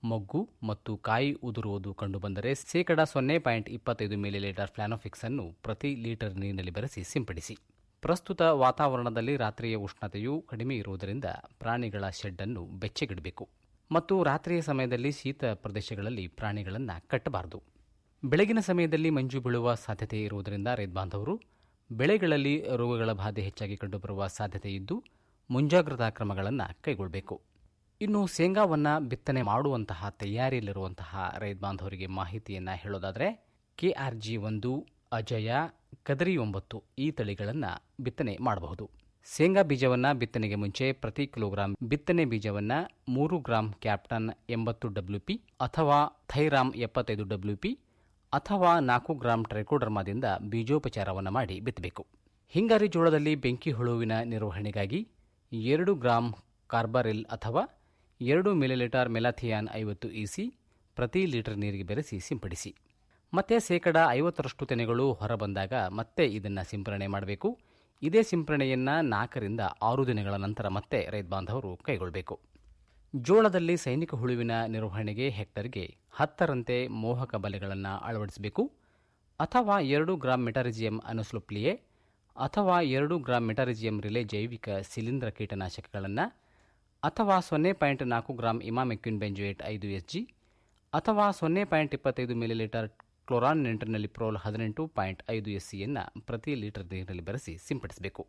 ಮೊಗ್ಗು ಮತ್ತು ಕಾಯಿ ಉದುರುವುದು ಕಂಡುಬಂದರೆ ಶೇಕಡ ಸೊನ್ನೆ ಪಾಯಿಂಟ್ ಇಪ್ಪತ್ತೈದು ಮಿಲಿಲೀಟರ್ ಫ್ಲಾನೋಫಿಕ್ಸ್ ಅನ್ನು ಪ್ರತಿ ಲೀಟರ್ ನೀರಿನಲ್ಲಿ ಬೆರೆಸಿ ಸಿಂಪಡಿಸಿ ಪ್ರಸ್ತುತ ವಾತಾವರಣದಲ್ಲಿ ರಾತ್ರಿಯ ಉಷ್ಣತೆಯು ಕಡಿಮೆ ಇರುವುದರಿಂದ ಪ್ರಾಣಿಗಳ ಶೆಡ್ ಅನ್ನು ಬೆಚ್ಚಗಿಡಬೇಕು ಮತ್ತು ರಾತ್ರಿಯ ಸಮಯದಲ್ಲಿ ಶೀತ ಪ್ರದೇಶಗಳಲ್ಲಿ ಪ್ರಾಣಿಗಳನ್ನು ಕಟ್ಟಬಾರದು ಬೆಳಗಿನ ಸಮಯದಲ್ಲಿ ಮಂಜು ಬೀಳುವ ಸಾಧ್ಯತೆ ಇರುವುದರಿಂದ ರೈತ ಬಾಂಧವರು ಬೆಳೆಗಳಲ್ಲಿ ರೋಗಗಳ ಬಾಧೆ ಹೆಚ್ಚಾಗಿ ಕಂಡುಬರುವ ಸಾಧ್ಯತೆ ಇದ್ದು ಮುಂಜಾಗ್ರತಾ ಕ್ರಮಗಳನ್ನು ಕೈಗೊಳ್ಳಬೇಕು ಇನ್ನು ಶೇಂಗಾವನ್ನು ಬಿತ್ತನೆ ಮಾಡುವಂತಹ ತಯಾರಿಯಲ್ಲಿರುವಂತಹ ರೈತ ಬಾಂಧವರಿಗೆ ಮಾಹಿತಿಯನ್ನು ಹೇಳೋದಾದರೆ ಕೆಆರ್ಜಿ ಒಂದು ಅಜಯ ಕದರಿ ಒಂಬತ್ತು ಈ ತಳಿಗಳನ್ನು ಬಿತ್ತನೆ ಮಾಡಬಹುದು ಶೇಂಗಾ ಬೀಜವನ್ನು ಬಿತ್ತನೆಗೆ ಮುಂಚೆ ಪ್ರತಿ ಕಿಲೋಗ್ರಾಂ ಬಿತ್ತನೆ ಬೀಜವನ್ನು ಮೂರು ಗ್ರಾಂ ಕ್ಯಾಪ್ಟನ್ ಎಂಬತ್ತು ಡಬ್ಲ್ಯೂಪಿ ಅಥವಾ ಥೈರಾಮ್ ಎಪ್ಪತ್ತೈದು ಡಬ್ಲ್ಯೂಪಿ ಅಥವಾ ನಾಲ್ಕು ಗ್ರಾಂ ಟ್ರೈಕೋಡರ್ಮಾದಿಂದ ಬೀಜೋಪಚಾರವನ್ನು ಮಾಡಿ ಬಿತ್ತಬೇಕು ಹಿಂಗಾರಿ ಜೋಳದಲ್ಲಿ ಬೆಂಕಿ ಹುಳುವಿನ ನಿರ್ವಹಣೆಗಾಗಿ ಎರಡು ಗ್ರಾಂ ಕಾರ್ಬಾರಿಲ್ ಅಥವಾ ಎರಡು ಮಿಲಿಲೀಟರ್ ಮೆಲಾಥಿಯಾನ್ ಐವತ್ತು ಇಸಿ ಪ್ರತಿ ಲೀಟರ್ ನೀರಿಗೆ ಬೆರೆಸಿ ಸಿಂಪಡಿಸಿ ಮತ್ತೆ ಶೇಕಡ ಐವತ್ತರಷ್ಟು ತೆನೆಗಳು ಹೊರಬಂದಾಗ ಮತ್ತೆ ಇದನ್ನು ಸಿಂಪರಣೆ ಮಾಡಬೇಕು ಇದೇ ಸಿಂಪರಣೆಯನ್ನು ನಾಲ್ಕರಿಂದ ಆರು ದಿನಗಳ ನಂತರ ಮತ್ತೆ ರೈತ ಬಾಂಧವರು ಕೈಗೊಳ್ಳಬೇಕು ಜೋಳದಲ್ಲಿ ಸೈನಿಕ ಹುಳುವಿನ ನಿರ್ವಹಣೆಗೆ ಹೆಕ್ಟರ್ಗೆ ಹತ್ತರಂತೆ ಮೋಹಕ ಬಲೆಗಳನ್ನು ಅಳವಡಿಸಬೇಕು ಅಥವಾ ಎರಡು ಗ್ರಾಂ ಮೆಟಾರಿಜಿಯಂ ಅನುಸ್ಲುಪ್ಲಿಯೆ ಅಥವಾ ಎರಡು ಗ್ರಾಂ ಮೆಟಾರಿಜಿಯಂ ರಿಲೆ ಜೈವಿಕ ಶಿಲೀಂಧ್ರ ಕೀಟನಾಶಕಗಳನ್ನು ಅಥವಾ ಸೊನ್ನೆ ಪಾಯಿಂಟ್ ನಾಲ್ಕು ಗ್ರಾಂ ಇಮಾಮೆಕ್ವಿನ್ ಬೆಂಜೋಯೇಟ್ ಐದು ಎಸ್ ಜಿ ಅಥವಾ ಸೊನ್ನೆ ಪಾಯಿಂಟ್ ಇಪ್ಪತ್ತೈದು ಮಿಲಿಲೀಟರ್ ಕ್ಲೋರಾನ್ ನೆಂಟರ್ನಲ್ಲಿ ಪ್ರೋಲ್ ಹದಿನೆಂಟು ಪಾಯಿಂಟ್ ಐದು ಎಸ್ ಸಿಯನ್ನು ಪ್ರತಿ ಲೀಟರ್ ನೀರಿನಲ್ಲಿ ಬೆರೆಸಿ ಸಿಂಪಡಿಸಬೇಕು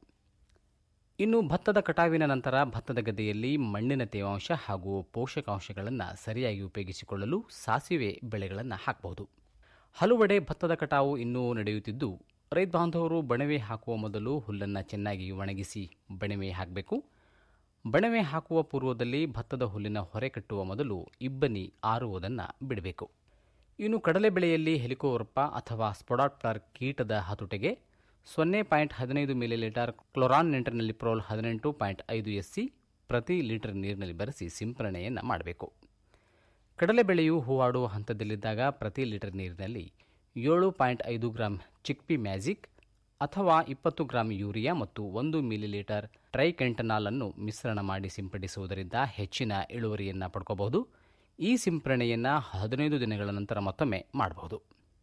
ಇನ್ನು ಭತ್ತದ ಕಟಾವಿನ ನಂತರ ಭತ್ತದ ಗದ್ದೆಯಲ್ಲಿ ಮಣ್ಣಿನ ತೇವಾಂಶ ಹಾಗೂ ಪೋಷಕಾಂಶಗಳನ್ನು ಸರಿಯಾಗಿ ಉಪಯೋಗಿಸಿಕೊಳ್ಳಲು ಸಾಸಿವೆ ಬೆಳೆಗಳನ್ನು ಹಾಕಬಹುದು ಹಲವೆಡೆ ಭತ್ತದ ಕಟಾವು ಇನ್ನೂ ನಡೆಯುತ್ತಿದ್ದು ರೈತ ಬಾಂಧವರು ಬಣವೆ ಹಾಕುವ ಮೊದಲು ಹುಲ್ಲನ್ನು ಚೆನ್ನಾಗಿ ಒಣಗಿಸಿ ಬಣವೆ ಹಾಕಬೇಕು ಬಣವೆ ಹಾಕುವ ಪೂರ್ವದಲ್ಲಿ ಭತ್ತದ ಹುಲ್ಲಿನ ಹೊರೆ ಕಟ್ಟುವ ಮೊದಲು ಇಬ್ಬನಿ ಆರುವುದನ್ನು ಬಿಡಬೇಕು ಇನ್ನು ಕಡಲೆ ಬೆಳೆಯಲ್ಲಿ ಹೆಲಿಕೋವರ್ಪ ಅಥವಾ ಸ್ಪೊಡಾಪ್ಟರ್ ಕೀಟದ ಹತೋಟೆಗೆ ಸೊನ್ನೆ ಪಾಯಿಂಟ್ ಹದಿನೈದು ಮಿಲಿಲೀಟರ್ ಕ್ಲೋರಾನ್ ನೆಂಟರ್ನಲ್ಲಿ ಪ್ರೋಲ್ ಹದಿನೆಂಟು ಪಾಯಿಂಟ್ ಐದು ಎಸ್ ಸಿ ಪ್ರತಿ ಲೀಟರ್ ನೀರಿನಲ್ಲಿ ಬೆರೆಸಿ ಸಿಂಪರಣೆಯನ್ನು ಮಾಡಬೇಕು ಕಡಲೆ ಬೆಳೆಯು ಹೂವಾಡುವ ಹಂತದಲ್ಲಿದ್ದಾಗ ಪ್ರತಿ ಲೀಟರ್ ನೀರಿನಲ್ಲಿ ಏಳು ಪಾಯಿಂಟ್ ಐದು ಗ್ರಾಂ ಚಿಕ್ಪಿ ಮ್ಯಾಜಿಕ್ ಅಥವಾ ಇಪ್ಪತ್ತು ಗ್ರಾಂ ಯೂರಿಯಾ ಮತ್ತು ಒಂದು ಮಿಲಿಲೀಟರ್ ಟ್ರೈಕೆಂಟನಾಲ್ ಅನ್ನು ಮಿಶ್ರಣ ಮಾಡಿ ಸಿಂಪಡಿಸುವುದರಿಂದ ಹೆಚ್ಚಿನ ಇಳುವರಿಯನ್ನು ಪಡ್ಕೋಬಹುದು ಈ ಸಿಂಪರಣೆಯನ್ನು ಹದಿನೈದು ದಿನಗಳ ನಂತರ ಮತ್ತೊಮ್ಮೆ ಮಾಡಬಹುದು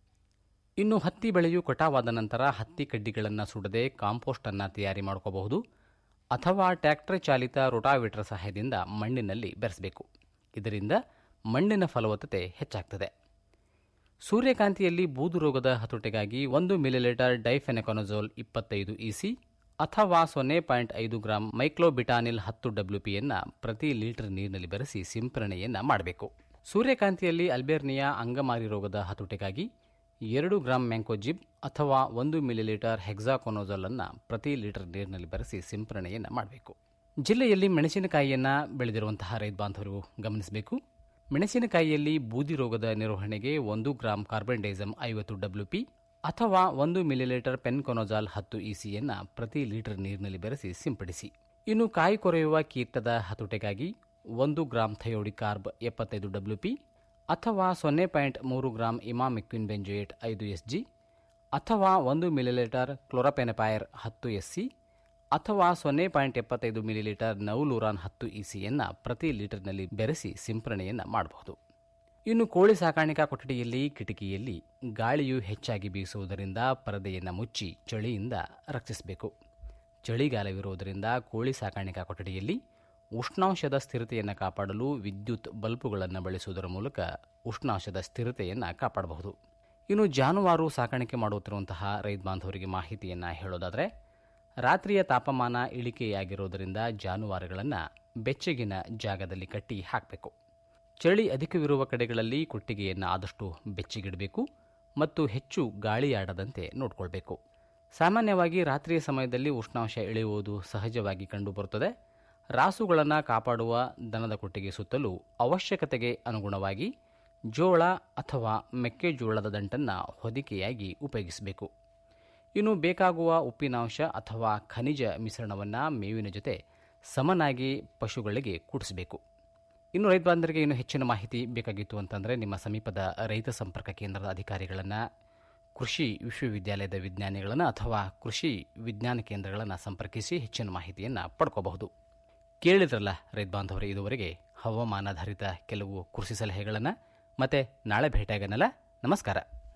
ಇನ್ನು ಹತ್ತಿ ಬೆಳೆಯು ಕಟಾವಾದ ನಂತರ ಹತ್ತಿ ಕಡ್ಡಿಗಳನ್ನು ಸುಡದೆ ಕಾಂಪೋಸ್ಟನ್ನು ತಯಾರಿ ಮಾಡ್ಕೋಬಹುದು ಅಥವಾ ಟ್ರ್ಯಾಕ್ಟರ್ ಚಾಲಿತ ರೋಟಾವೇಟರ್ ಸಹಾಯದಿಂದ ಮಣ್ಣಿನಲ್ಲಿ ಬೆರೆಸಬೇಕು ಇದರಿಂದ ಮಣ್ಣಿನ ಫಲವತ್ತತೆ ಹೆಚ್ಚಾಗ್ತದೆ ಸೂರ್ಯಕಾಂತಿಯಲ್ಲಿ ಬೂದು ರೋಗದ ಹತೋಟಿಗಾಗಿ ಒಂದು ಮಿಲಿಲೀಟರ್ ಡೈಫೆನೆಕೊನಜೋಲ್ ಇಪ್ಪತ್ತೈದು ಇಸಿ ಅಥವಾ ಸೊನ್ನೆ ಪಾಯಿಂಟ್ ಐದು ಗ್ರಾಂ ಮೈಕ್ಲೋಬಿಟಾನಿಲ್ ಹತ್ತು ಡಬ್ಲ್ಯೂಪಿಯನ್ನು ಪ್ರತಿ ಲೀಟರ್ ನೀರಿನಲ್ಲಿ ಬೆರೆಸಿ ಸಿಂಪರಣೆಯನ್ನು ಮಾಡಬೇಕು ಸೂರ್ಯಕಾಂತಿಯಲ್ಲಿ ಅಲ್ಬೇರ್ನಿಯಾ ಅಂಗಮಾರಿ ರೋಗದ ಹತೋಟಿಗಾಗಿ ಎರಡು ಗ್ರಾಂ ಮ್ಯಾಂಕೋಜಿಬ್ ಅಥವಾ ಒಂದು ಮಿಲಿಲೀಟರ್ ಹೆಕ್ಸಾಕೊನೋಜಲ್ ಅನ್ನು ಪ್ರತಿ ಲೀಟರ್ ನೀರಿನಲ್ಲಿ ಬೆರೆಸಿ ಸಿಂಪರಣೆಯನ್ನು ಮಾಡಬೇಕು ಜಿಲ್ಲೆಯಲ್ಲಿ ಮೆಣಸಿನಕಾಯಿಯನ್ನು ಬೆಳೆದಿರುವಂತಹ ರೈತ ಬಾಂಧವರು ಗಮನಿಸಬೇಕು ಮೆಣಸಿನಕಾಯಿಯಲ್ಲಿ ಬೂದಿ ರೋಗದ ನಿರ್ವಹಣೆಗೆ ಒಂದು ಗ್ರಾಂ ಕಾರ್ಬನ್ ಡೈಸಮ್ ಐವತ್ತು ಡಬ್ಲ್ಯೂಪಿ ಅಥವಾ ಒಂದು ಮಿಲಿಲೀಟರ್ ಪೆನ್ಕೊನೋಜಾಲ್ ಹತ್ತು ಇಸಿಯನ್ನು ಪ್ರತಿ ಲೀಟರ್ ನೀರಿನಲ್ಲಿ ಬೆರೆಸಿ ಸಿಂಪಡಿಸಿ ಇನ್ನು ಕಾಯಿ ಕೊರೆಯುವ ಕೀಟದ ಹತೋಟೆಗಾಗಿ ಒಂದು ಗ್ರಾಂ ಥಯೋಡಿಕಾರ್ಬ್ ಎಪ್ಪತ್ತೈದು ಡಬ್ಲ್ಯೂಪಿ ಅಥವಾ ಸೊನ್ನೆ ಪಾಯಿಂಟ್ ಮೂರು ಗ್ರಾಂ ಇಮಾಮಿಕ್ವಿನ್ ಬೆಂಜೋಯೇಟ್ ಐದು ಎಸ್ ಜಿ ಅಥವಾ ಒಂದು ಮಿಲಿಲೀಟರ್ ಕ್ಲೋರಪೆನಪೈರ್ ಹತ್ತು ಎಸ್ ಸಿ ಅಥವಾ ಸೊನ್ನೆ ಪಾಯಿಂಟ್ ಎಪ್ಪತ್ತೈದು ಮಿಲಿಲೀಟರ್ ನೌಲೂರಾನ್ ಹತ್ತು ಇಸಿಯನ್ನು ಪ್ರತಿ ಲೀಟರ್ನಲ್ಲಿ ಬೆರೆಸಿ ಸಿಂಪರಣೆಯನ್ನು ಮಾಡಬಹುದು ಇನ್ನು ಕೋಳಿ ಸಾಕಾಣಿಕಾ ಕೊಠಡಿಯಲ್ಲಿ ಕಿಟಕಿಯಲ್ಲಿ ಗಾಳಿಯು ಹೆಚ್ಚಾಗಿ ಬೀಸುವುದರಿಂದ ಪರದೆಯನ್ನು ಮುಚ್ಚಿ ಚಳಿಯಿಂದ ರಕ್ಷಿಸಬೇಕು ಚಳಿಗಾಲವಿರುವುದರಿಂದ ಕೋಳಿ ಸಾಕಾಣಿಕಾ ಕೊಠಡಿಯಲ್ಲಿ ಉಷ್ಣಾಂಶದ ಸ್ಥಿರತೆಯನ್ನು ಕಾಪಾಡಲು ವಿದ್ಯುತ್ ಬಲ್ಬುಗಳನ್ನು ಬಳಸುವುದರ ಮೂಲಕ ಉಷ್ಣಾಂಶದ ಸ್ಥಿರತೆಯನ್ನು ಕಾಪಾಡಬಹುದು ಇನ್ನು ಜಾನುವಾರು ಸಾಕಾಣಿಕೆ ಮಾಡುತ್ತಿರುವಂತಹ ರೈತ ಬಾಂಧವರಿಗೆ ಮಾಹಿತಿಯನ್ನು ಹೇಳೋದಾದರೆ ರಾತ್ರಿಯ ತಾಪಮಾನ ಇಳಿಕೆಯಾಗಿರುವುದರಿಂದ ಜಾನುವಾರುಗಳನ್ನು ಬೆಚ್ಚಗಿನ ಜಾಗದಲ್ಲಿ ಕಟ್ಟಿ ಹಾಕಬೇಕು ಚಳಿ ಅಧಿಕವಿರುವ ಕಡೆಗಳಲ್ಲಿ ಕೊಟ್ಟಿಗೆಯನ್ನು ಆದಷ್ಟು ಬೆಚ್ಚಗಿಡಬೇಕು ಮತ್ತು ಹೆಚ್ಚು ಗಾಳಿಯಾಡದಂತೆ ನೋಡಿಕೊಳ್ಬೇಕು ಸಾಮಾನ್ಯವಾಗಿ ರಾತ್ರಿಯ ಸಮಯದಲ್ಲಿ ಉಷ್ಣಾಂಶ ಇಳಿಯುವುದು ಸಹಜವಾಗಿ ಕಂಡುಬರುತ್ತದೆ ರಾಸುಗಳನ್ನು ಕಾಪಾಡುವ ದನದ ಕೊಟ್ಟಿಗೆ ಸುತ್ತಲೂ ಅವಶ್ಯಕತೆಗೆ ಅನುಗುಣವಾಗಿ ಜೋಳ ಅಥವಾ ಮೆಕ್ಕೆಜೋಳದ ದಂಟನ್ನು ಹೊದಿಕೆಯಾಗಿ ಉಪಯೋಗಿಸಬೇಕು ಇನ್ನು ಬೇಕಾಗುವ ಉಪ್ಪಿನಾಂಶ ಅಥವಾ ಖನಿಜ ಮಿಶ್ರಣವನ್ನು ಮೇವಿನ ಜೊತೆ ಸಮನಾಗಿ ಪಶುಗಳಿಗೆ ಕೂಡಿಸಬೇಕು ಇನ್ನು ರೈತ ಬಾಂಧವರಿಗೆ ಇನ್ನು ಹೆಚ್ಚಿನ ಮಾಹಿತಿ ಬೇಕಾಗಿತ್ತು ಅಂತಂದರೆ ನಿಮ್ಮ ಸಮೀಪದ ರೈತ ಸಂಪರ್ಕ ಕೇಂದ್ರದ ಅಧಿಕಾರಿಗಳನ್ನು ಕೃಷಿ ವಿಶ್ವವಿದ್ಯಾಲಯದ ವಿಜ್ಞಾನಿಗಳನ್ನು ಅಥವಾ ಕೃಷಿ ವಿಜ್ಞಾನ ಕೇಂದ್ರಗಳನ್ನು ಸಂಪರ್ಕಿಸಿ ಹೆಚ್ಚಿನ ಮಾಹಿತಿಯನ್ನು ಪಡ್ಕೋಬಹುದು ಕೇಳಿದ್ರಲ್ಲ ರೈತ ಬಾಂಧವರೇ ಇದುವರೆಗೆ ಹವಾಮಾನಾಧಾರಿತ ಕೆಲವು ಕೃಷಿ ಸಲಹೆಗಳನ್ನು ಮತ್ತೆ ನಾಳೆ ಭೇಟಿಯಾಗನಲ್ಲ ನಮಸ್ಕಾರ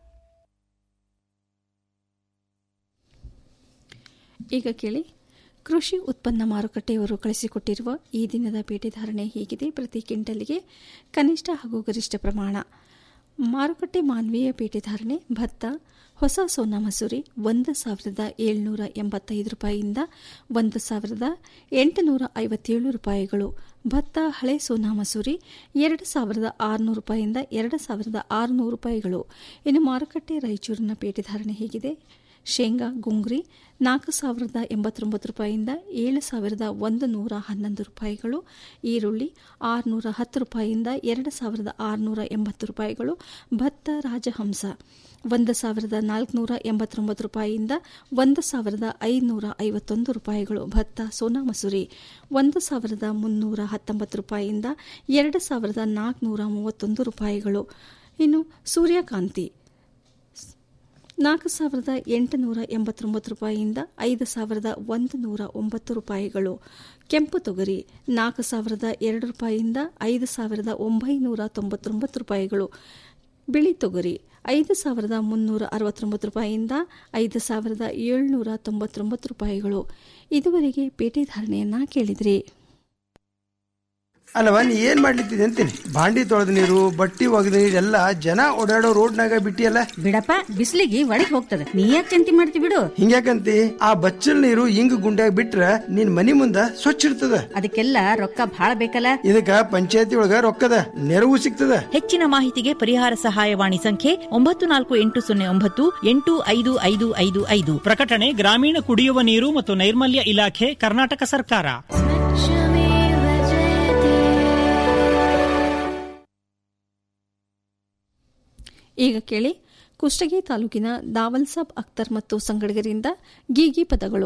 ಈಗ ಕೇಳಿ ಕೃಷಿ ಉತ್ಪನ್ನ ಮಾರುಕಟ್ಟೆಯವರು ಕಳಿಸಿಕೊಟ್ಟಿರುವ ಈ ದಿನದ ಪೇಟೆ ಧಾರಣೆ ಹೀಗಿದೆ ಪ್ರತಿ ಕ್ವಿಂಟಲ್ಗೆ ಕನಿಷ್ಠ ಹಾಗೂ ಗರಿಷ್ಠ ಪ್ರಮಾಣ ಮಾರುಕಟ್ಟೆ ಮಾನ್ವೀಯ ಪೇಟೆ ಧಾರಣೆ ಭತ್ತ ಹೊಸ ಸೋನಾ ಮಸೂರಿ ಒಂದು ಸಾವಿರದ ಏಳ್ನೂರ ಎಂಬತ್ತೈದು ರೂಪಾಯಿಯಿಂದ ಒಂದು ಸಾವಿರದ ಎಂಟುನೂರ ಐವತ್ತೇಳು ರೂಪಾಯಿಗಳು ಭತ್ತ ಹಳೆ ಸೋನಾ ಮಸೂರಿ ಎರಡು ಸಾವಿರದ ಆರುನೂರು ರೂಪಾಯಿಯಿಂದ ಎರಡು ಸಾವಿರದ ಆರುನೂರು ರೂಪಾಯಿಗಳು ಇನ್ನು ಮಾರುಕಟ್ಟೆ ರಾಯಚೂರಿನ ಪೇಟೆ ಧಾರಣೆ ಹೀಗಿದೆ ಶೇಂಗಾ ಗುಂಗ್ರಿ ನಾಲ್ಕು ಸಾವಿರದ ಎಂಬತ್ತೊಂಬತ್ತು ರೂಪಾಯಿಯಿಂದ ಏಳು ಸಾವಿರದ ಒಂದು ನೂರ ಹನ್ನೊಂದು ರೂಪಾಯಿಗಳು ಈರುಳ್ಳಿ ಆರುನೂರ ಹತ್ತು ರೂಪಾಯಿಯಿಂದ ಎರಡು ಸಾವಿರದ ಆರುನೂರ ಎಂಬತ್ತು ರೂಪಾಯಿಗಳು ಭತ್ತ ರಾಜಹಂಸ ಒಂದು ಸಾವಿರದ ನಾಲ್ಕುನೂರ ಎಂಬತ್ತೊಂಬತ್ತು ರೂಪಾಯಿಯಿಂದ ಒಂದು ಸಾವಿರದ ಐನೂರ ಐವತ್ತೊಂದು ರೂಪಾಯಿಗಳು ಭತ್ತ ಸೋನಾ ಮಸೂರಿ ಒಂದು ಸಾವಿರದ ಮುನ್ನೂರ ಹತ್ತೊಂಬತ್ತು ರೂಪಾಯಿಯಿಂದ ಎರಡು ಸಾವಿರದ ನಾಲ್ಕುನೂರ ಮೂವತ್ತೊಂದು ರೂಪಾಯಿಗಳು ಇನ್ನು ಸೂರ್ಯಕಾಂತಿ ನಾಲ್ಕು ಸಾವಿರದ ಎಂಟುನೂರ ಎಂಬತ್ತೊಂಬತ್ತು ರೂಪಾಯಿಯಿಂದ ಐದು ಸಾವಿರದ ಒಂದು ನೂರ ಒಂಬತ್ತು ರೂಪಾಯಿಗಳು ಕೆಂಪು ತೊಗರಿ ನಾಲ್ಕು ಸಾವಿರದ ಎರಡು ರೂಪಾಯಿಯಿಂದ ಐದು ಸಾವಿರದ ಒಂಬೈನೂರ ತೊಂಬತ್ತೊಂಬತ್ತು ರೂಪಾಯಿಗಳು ಬಿಳಿ ತೊಗರಿ ಐದು ಸಾವಿರದ ಮುನ್ನೂರ ಅರವತ್ತೊಂಬತ್ತು ರೂಪಾಯಿಯಿಂದ ಐದು ಸಾವಿರದ ಏಳ್ನೂರ ತೊಂಬತ್ತೊಂಬತ್ತು ರೂಪಾಯಿಗಳು ಇದುವರೆಗೆ ಪೇಟೆ ಧಾರಣೆಯನ್ನ ಕೇಳಿದ್ರಿ ಅಲ್ಲವ ನೀ ಏನ್ ಮಾಡ್ಲಿತ್ತಿದೆ ಅಂತೀನಿ ಬಾಂಡಿ ತೊಳೆದ ನೀರು ಬಟ್ಟಿ ಒಗೆದ ನೀರು ಎಲ್ಲ ಜನ ಓಡಾಡೋ ರೋಡ್ನಾಗ ಬಿಟ್ಟಿಯಲ್ಲ ಬಿಡಪ್ಪ ಬಿಸಿಲಿಗೆ ಒಳಗ್ ಹೋಗ್ತದೆ ನೀ ಯಾಕೆ ಚಿಂತೆ ಮಾಡ್ತಿ ಬಿಡು ಹಿಂಗ್ಯಾಕಂತಿ ಆ ಬಚ್ಚಲ್ ನೀರು ಹಿಂಗ್ ಗುಂಡ್ಯಾಗ ಬಿಟ್ರ ನಿನ್ ಮನಿ ಮುಂದ ಸ್ವಚ್ಛ ಇರ್ತದ ಅದಕ್ಕೆಲ್ಲ ರೊಕ್ಕ ಭಾಳ ಬೇಕಲ್ಲ ಇದಕ್ಕ ಪಂಚಾಯತಿ ಒಳಗ ರೊಕ್ಕದ ನೆರವು ಸಿಗ್ತದ ಹೆಚ್ಚಿನ ಮಾಹಿತಿಗೆ ಪರಿಹಾರ ಸಹಾಯವಾಣಿ ಸಂಖ್ಯೆ ಒಂಬತ್ತು ನಾಲ್ಕು ಎಂಟು ಸೊನ್ನೆ ಒಂಬತ್ತು ಎಂಟು ಐದು ಐದು ಐದು ಐದು ಪ್ರಕಟಣೆ ಗ್ರಾಮೀಣ ಕುಡಿಯುವ ನೀರು ಮತ್ತು ನೈರ್ಮಲ್ಯ ಇಲಾಖೆ ಕರ್ನಾಟಕ ಸರ್ಕಾರ ಈಗ ಕೇಳಿ ಕುಷ್ಟಗಿ ತಾಲೂಕಿನ ದಾವಲ್ ಸಾಬ್ ಅಖ್ತರ್ ಮತ್ತು ಸಂಗಡಿಗರಿಂದ ಗೀಗಿ ಪದಗಳು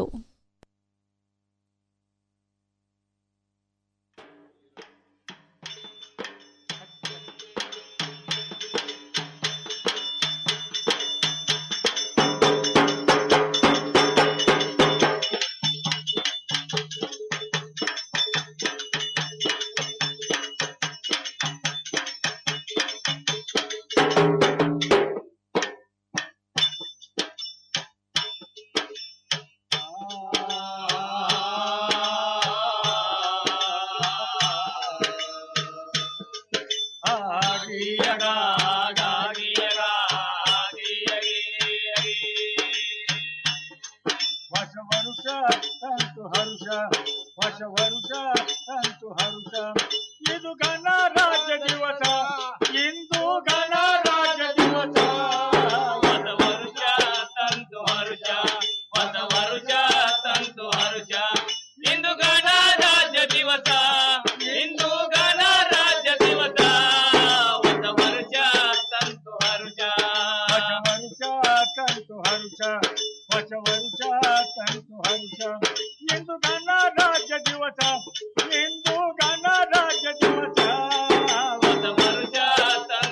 ವರ್ಷ ವರುಷ ತಂತು ಹರುಷ ವರ್ಷ ವರುಷ ತಂತು ಹರುಷ ಇದು ಗಣರಾಜ್ಯ ದಿವಸ ಇಂದು ಗಣರಾಜ್ಯ ದಿವಸ ಹೊಸ ವರುಷ ತಂತು ಹರುಷ ಹೊಸ ವರುಷ ತಂತು ಹರುಷ ಇಂದು ಗಣರಾಜ್ಯ ದಿವಸ ಇಂದು ಗಣರಾಜ್ಯ ದಿವಸ ಹೊಸ ವರುಷ ತಂತು ಹರುಷ ಹೊಸ ವರುಷ ತಂತು ಹರುಷ ಹೊಸ ವರುಷ ತಂತು ಹರುಷ ಇಂದು ಗಣರಾಜ್ಯ ದಿವಸ ಇಂದು ಗಣರಾಜ್ಯ ದಿವಸ ಹೊಸ ವರುಷ ತಂತು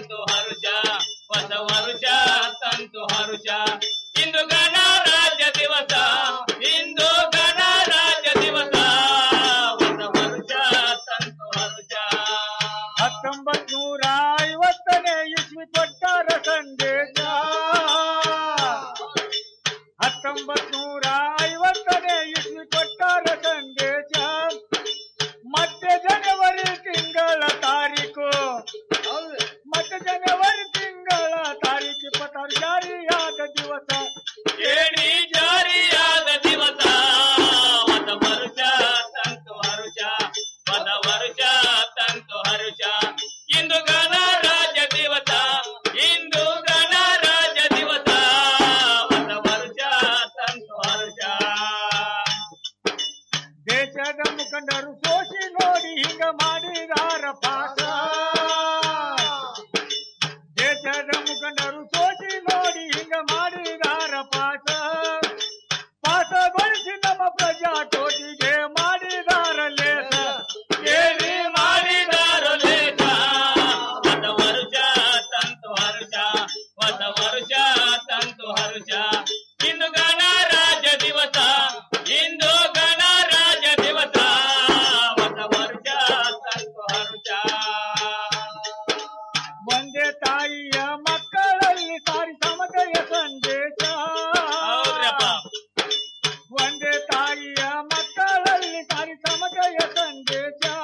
ಸಂದೇಶ